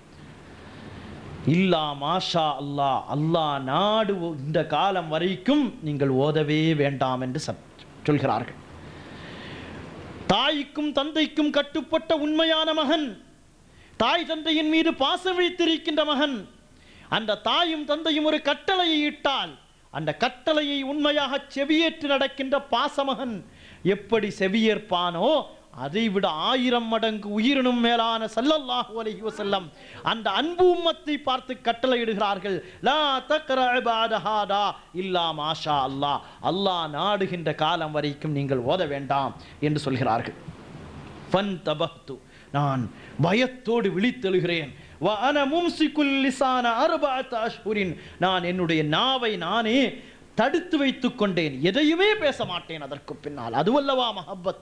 இல்லா மாஷா அல்லாஹ் அல்லாஹ் நாடு இந்த காலம் வரைக்கும் நீங்கள் ஓதவே வேண்டாம் என்று சப்- சொல்கிறார்கள் தாய்க்கும் தந்தைக்கும் கட்டுப்பட்ட உண்மையான மகன் தாய் தந்தையின் மீது பாசம் வைத்திருக்கின்ற மகன் அந்த தாயும் தந்தையும் ஒரு கட்டளையை இட்டால் அந்த கட்டளையை உண்மையாக செவியேற்று நடக்கின்ற பாசமகன் எப்படி செவியேற்பானோ அதைவிட ஆயிரம் மடங்கு உயிரினும் மேலான ஸல்லல்லாஹு அலைஹி வஸல்லம் அந்த அன்பு உம்மத்தை பார்த்து கட்டளையிடுகிறார்கள் லா தக்ர இபாத ஹாதா இல்லா மாஷா அல்லாஹ் அல்லாஹ் நாடுகின்ற காலம் வரைக்கும் நீங்கள் ஓத வேண்டாம் என்று சொல்கிறார்கள் ஃபன் தபஹ்து நான் பயத்தோடு விழித்தெழுகிறேன் வ அன மும்சிக்குல் லிசான அர்பஅத் அஷ்ஹுரின் நான் என்னுடைய நாவை நானே தடுத்து வைத்துக் கொண்டேன் எதையுமே பேச மாட்டேன் அதற்கு பின்னால் அதுவல்லவா மஹப்பத்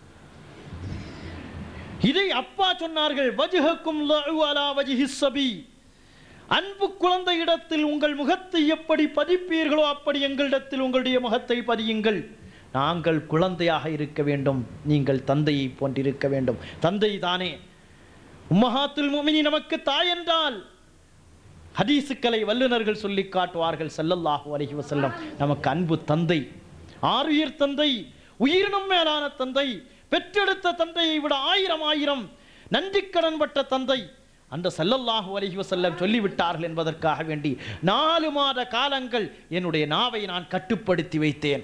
இதை அப்பா சொன்னார்கள் வஜ்ஹக்கும் லஅு அலா வஜ்ஹி ஸபி அன்பு குழந்தை இடத்தில் உங்கள் முகத்தை எப்படி பதிப்பீர்களோ அப்படி எங்களிடத்தில் உங்களுடைய முகத்தை பதியுங்கள் நாங்கள் குழந்தையாக இருக்க வேண்டும் நீங்கள் தந்தையை போன்றிருக்க வேண்டும் தந்தை தானே உம்மஹாத்துல் முமினி நமக்கு தாய் என்றால் ஹதீசுக்களை வல்லுனர்கள் சொல்லி காட்டுவார்கள் ஸல்லல்லாஹு அலைஹி வஸல்லம் நமக்கு அன்பு தந்தை ஆருயிர் தந்தை உயிரினும் மேலான தந்தை பெற்றெடுத்த தந்தையை விட ஆயிரம் ஆயிரம் நன்றிக்கடன் பட்ட தந்தை அந்த ஸல்லல்லாஹு அலைஹி வஸல்லம் சொல்லிவிட்டார்கள் என்பதற்காக வேண்டி நாலு மாத காலங்கள் என்னுடைய நாவை நான் கட்டுப்படுத்தி வைத்தேன்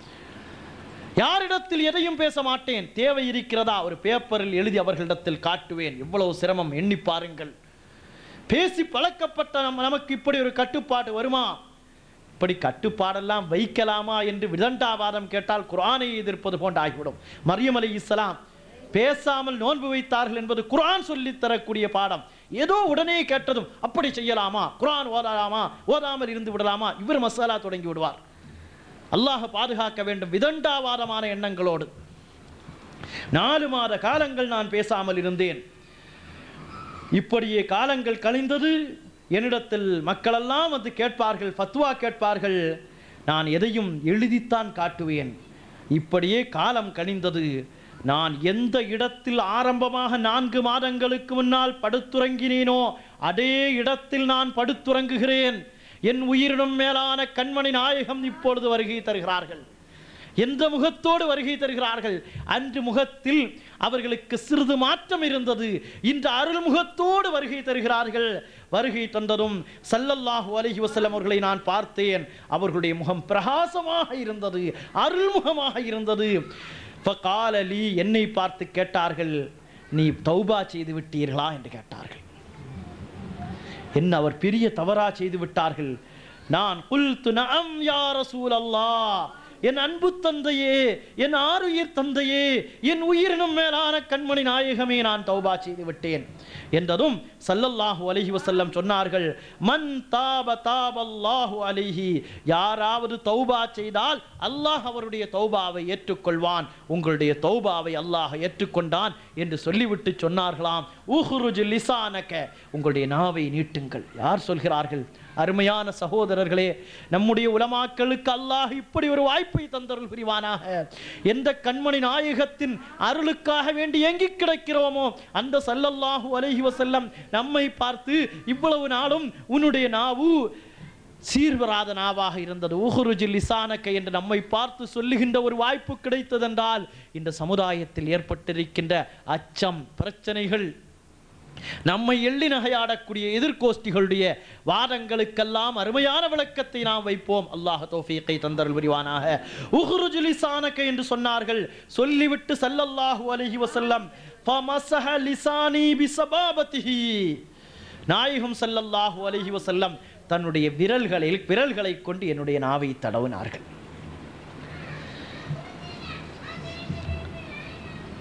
யாரிடத்தில் எதையும் பேச மாட்டேன் தேவை இருக்கிறதா ஒரு பேப்பரில் எழுதி அவர்களிடத்தில் காட்டுவேன் எவ்வளவு சிரமம் எண்ணி பாருங்கள் பேசி பழக்கப்பட்ட நம்ம நமக்கு இப்படி ஒரு கட்டுப்பாடு வருமா இப்படி கட்டுப்பாடெல்லாம் வைக்கலாமா என்று விதண்டாவாதம் கேட்டால் குர்ஆனை எதிர்ப்பது போன்று ஆகிவிடும் மரியம் அலை இஸ்லாம் பேசாமல் நோன்பு வைத்தார்கள் என்பது குர்ஆன் சொல்லித் தரக்கூடிய பாடம் ஏதோ உடனே கேட்டதும் அப்படி செய்யலாமா குர்ஆன் ஓதலாமா ஓதாமல் இருந்து விடலாமா இவர் மசாலா தொடங்கி விடுவார் அல்லாஹ் பாதுகாக்க வேண்டும் விதண்டாவாதமான எண்ணங்களோடு நாலு மாத காலங்கள் நான் பேசாமல் இருந்தேன் இப்படியே காலங்கள் கழிந்தது என்னிடத்தில் மக்களெல்லாம் வந்து கேட்பார்கள் ஃபத்வா கேட்பார்கள் நான் எதையும் எழுதித்தான் காட்டுவேன் இப்படியே காலம் கழிந்தது நான் எந்த இடத்தில் ஆரம்பமாக நான்கு மாதங்களுக்கு முன்னால் படுத்துறங்கினேனோ அதே இடத்தில் நான் படுத்துறங்குகிறேன் என் உயிரினும் மேலான கண்மணி நாயகம் இப்பொழுது வருகை தருகிறார்கள் எந்த முகத்தோடு வருகை தருகிறார்கள் அன்று முகத்தில் அவர்களுக்கு சிறிது மாற்றம் இருந்தது இன்று அருள் முகத்தோடு வருகை தருகிறார்கள் வருகை தந்ததும் சல்லல்லாஹு அலைஹி வஸல்லம் அவர்களை நான் பார்த்தேன் அவர்களுடைய முகம் பிரகாசமாக இருந்தது அருள்முகமாக இருந்தது ஃபகால லீ என்னை பார்த்து கேட்டார்கள் நீ தௌபா செய்து விட்டீர்களா என்று கேட்டார்கள் என்ன அவர் பெரிய தவறா செய்து விட்டார்கள் நான் குல்து நஅம் யா ரசூலல்லாஹ் என் அன்பு தந்தையே என் ஆருயிர் தந்தையே என் உயிரினும் மேலான கண்மணி நாயகமே நான் தௌபா செய்து விட்டேன் என்றதும் சல்லல்லாஹு அலைஹி வஸல்லம் சொன்னார்கள் மன் தாப தாபல்லாஹு அலைஹி யாராவது தௌபா செய்தால் அல்லாஹ் அவருடைய தௌபாவை ஏற்றுக்கொள்வான் உங்களுடைய தௌபாவை அல்லாஹ் ஏற்றுக்கொண்டான் என்று சொல்லிவிட்டு சொன்னார்களாம் ஊஹுருஜு லிசானக உங்களுடைய நாவை நீட்டுங்கள் யார் சொல்கிறார்கள் அருமையான சகோதரர்களே நம்முடைய உலமாக்களுக்கு அல்லாஹ் இப்படி ஒரு வாய்ப்பை தந்தருள் புரிவானாக எந்த கண்மணி நாயகத்தின் அருளுக்காக வேண்டி ஏங்கி கிடக்கிறோமோ அந்த சல்லல்லாஹு அலைஹி வஸல்லம் நம்மை பார்த்து இவ்வளவு நாளும் உன்னுடைய நாவு சீர்வராத நாவாக இருந்தது ஊஹுருஜி லிசானக்க என்று நம்மை பார்த்து சொல்லுகின்ற ஒரு வாய்ப்பு கிடைத்ததென்றால் இந்த சமுதாயத்தில் ஏற்பட்டிருக்கின்ற அச்சம் பிரச்சனைகள் நம்மை எள்ளி நகையாடக்கூடிய எதிர்கோஷ்டிகளுடைய வாதங்களுக்கெல்லாம் அருமையான விளக்கத்தை நாம் வைப்போம் அல்லாஹ் தௌஃபீக்கை தந்தருள் புரிவானாக உஹ்ருஜு லிசானக என்று சொன்னார்கள் சொல்லிவிட்டு ஸல்லல்லாஹு அலைஹி வஸல்லம் ஃபமஸஹ லிசானி பிஸபாபதிஹி நாயகம் ஸல்லல்லாஹு அலைஹி வஸல்லம் தன்னுடைய விரல்களில் விரல்களை கொண்டு என்னுடைய நாவை தடவினார்கள்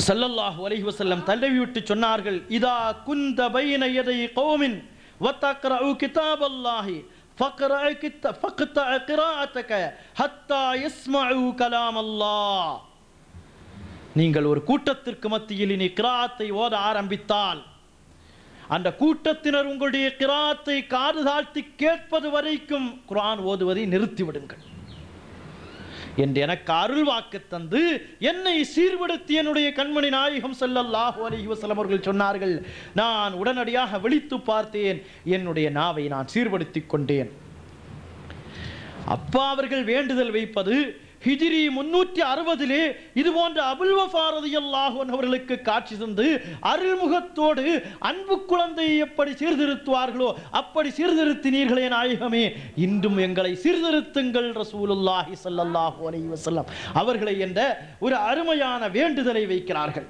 ஸல்லல்லாஹு அலைஹி வஸல்லம் தள்ளி விட்டு சொன்னார்கள் இதா குந்த பைன யதை கௌமின் வத்தக்ரஉ கிதாபல்லாஹி فقرأ كت- فاقطع قراءتك حتى يسمعوا كلام الله நீங்கள் ஒரு கூட்டத்திற்கு மத்தியில் இனி கிராத்தை ஓத ஆரம்பித்தால் அந்த கூட்டத்தினர் உங்களுடைய கிராத்தை காது தாழ்த்தி கேட்பது வரைக்கும் குர்ஆன் ஓதுவதை நிறுத்திவிடுங்கள் என்று எனக்கு அருள் வாக்கு தந்து என்னை சீர்படுத்தி என்னுடைய கண்மணி நாயகம் ஸல்லல்லாஹு அலைஹி வஸல்லம் அவர்கள் சொன்னார்கள் நான் உடனடியாக விழித்து பார்த்தேன் என்னுடைய நாவை நான் சீர்படுத்திக் கொண்டேன் அப்பா அவர்கள் வேண்டுதல் வைப்பது ஹிஜ்ரி முன்னூற்றி அறுபதிலே இது போன்ற அபுல் வஃபாரதியல்லாஹன் அவர்களுக்கு காட்சி தந்து அருள்முகத்தோடு அன்பு குழந்தையை எப்படி சீர்திருத்துவார்களோ அப்படி சீர்திருத்தினீர்களே நாயகமே இன்றும் எங்களை சீர்திருத்துங்கள் ரசூலுல்லாஹி ஸல்லல்லாஹு அலைஹி வஸல்லம் அவர்களை என்ற ஒரு அருமையான வேண்டுதலை வைக்கிறார்கள்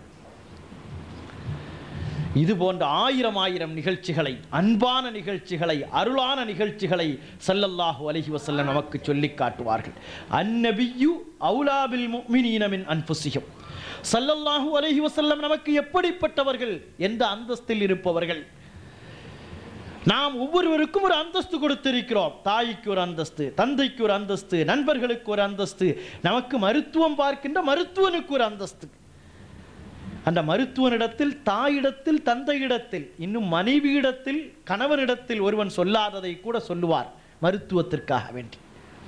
இது போன்ற ஆயிரம் ஆயிரம் நிகழ்ச்சிகளை அன்பான நிகழ்ச்சிகளை அருளான நிகழ்ச்சிகளை ஸல்லல்லாஹு அலைஹி வஸல்லம் நமக்கு சொல்லி காட்டுவார்கள் அந்நபியு அவுலாபில் முஃமினீன மின் அன்ஃபுஸிஹிம் ஸல்லல்லாஹு அலைஹி வஸல்லம் நமக்கு எப்படிப்பட்டவர்கள் எந்த அந்தஸ்தில் இருப்பவர்கள் நாம் ஒவ்வொருவருக்கும் ஒரு அந்தஸ்து கொடுத்திருக்கிறோம் தாய்க்கு ஒரு அந்தஸ்து தந்தைக்கு ஒரு அந்தஸ்து நண்பர்களுக்கு ஒரு அந்தஸ்து நமக்கு மருத்துவம் பார்க்கின்ற மருத்துவனுக்கு ஒரு அந்தஸ்து அந்த மருத்துவனிடத்தில் தாயிடத்தில் தந்தையிடத்தில் இன்னும் மனைவியிடத்தில் கணவனிடத்தில் ஒருவன் சொல்லாததை கூட சொல்லுவார் மருத்துவத்திற்காக வேண்டி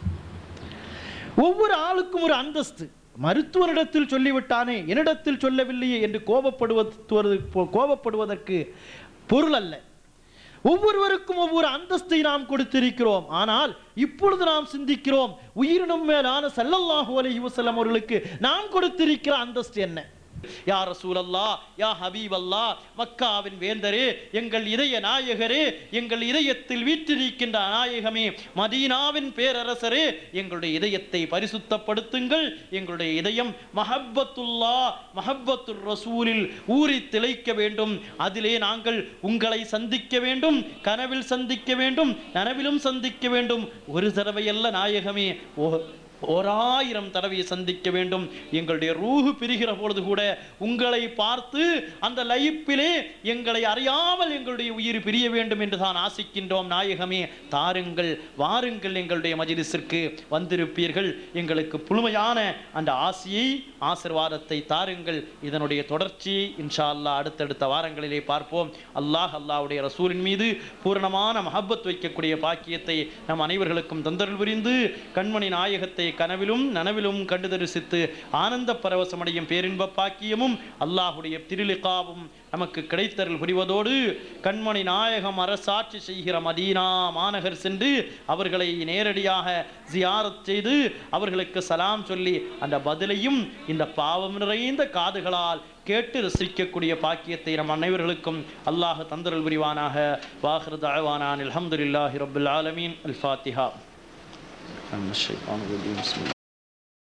ஒவ்வொரு ஆளுக்கும் ஒரு அந்தஸ்து மருத்துவனிடத்தில் சொல்லிவிட்டானே என்னிடத்தில் சொல்லவில்லையே என்று கோபப்படுவது கோபப்படுவதற்கு பொருள் அல்ல ஒவ்வொருவருக்கும் ஒவ்வொரு அந்தஸ்தை நாம் கொடுத்திருக்கிறோம் ஆனால் இப்பொழுது நாம் சிந்திக்கிறோம் உயிரினும் மேலான ஸல்லல்லாஹு அலைஹி வஸல்லம் அவர்களுக்கு நாம் கொடுத்திருக்கிற அந்தஸ்து என்ன யா ரசூலல்லா யா ஹபீபல்லா மக்காவின் வேந்தரே எங்கள் இதய நாயகரே எங்கள் இதயத்தில் வீற்றிருக்கின்ற நாயகமே மதீனாவின் பேரரசரே எங்களுடைய இதயத்தை பரிசுத்தப்படுத்துங்கள் எங்களுடைய இதயம் மஹப்பத்துல்லா மஹப்பத்துர் ரசூலில் ஊறி திளைக்க வேண்டும் அதிலே நாங்கள் உங்களை சந்திக்க வேண்டும் கனவில் சந்திக்க வேண்டும் நனவிலும் சந்திக்க வேண்டும் ஒரு தடவை அல்ல நாயகமே ஓ ஓராயிரம் தடவை சந்திக்க வேண்டும் எங்களுடைய ரூஹு பிரிகிற பொழுது கூட உங்களை பார்த்து அந்த லைப்பிலே எங்களை அறியாமல் எங்களுடைய உயிர் பிரிய வேண்டும் என்று தான் ஆசிக்கின்றோம் நாயகமே தாருங்கள் வாருங்கள் எங்களுடைய மஜிலிஸிற்கு வந்திருப்பீர்கள் எங்களுக்கு புழுமையான அந்த ஆசியை ஆசிர்வாதத்தை தாருங்கள் இதனுடைய தொடர்ச்சியை இன்ஷா அல்லாஹ் அடுத்தடுத்த வாரங்களிலே பார்ப்போம் அல்லாஹ் அல்லாஹ்வுடைய ரசூலின் மீது பூரணமான மஹப்பத் வைக்கக்கூடிய பாக்கியத்தை நம் அனைவர்களுக்கும் தந்தருள் புரிந்து கண்மணி நாயகத்தை கனவிலும் நனவிலும் கண்டு தரிசித்து ஆனந்த பரவசமடையும் பேரின்ப பாக்கியமும் அல்லாஹுடைய திருலிகாவும் நமக்கு கிடைத்தருள் புரிவதோடு கண்மணி நாயகம் அரசாட்சி செய்கிற மதீனா மாநகர் சென்று அவர்களை நேரடியாக ஜியாரத் செய்து அவர்களுக்கு சலாம் சொல்லி அந்த பதிலையும் இந்த பாவம் நிறைந்த காதுகளால் கேட்டு ரசிக்கக்கூடிய பாக்கியத்தை நம் அனைவர்களுக்கும் அல்லாஹ் தந்தருள் புரிவானாக வாஹர் தாழ்வானான் அல்ஹம்துலில்லாஹி ரப்பில் ஆலமீன் அல் ஃபாத்திஹா الشيطان الرجيم بسم الله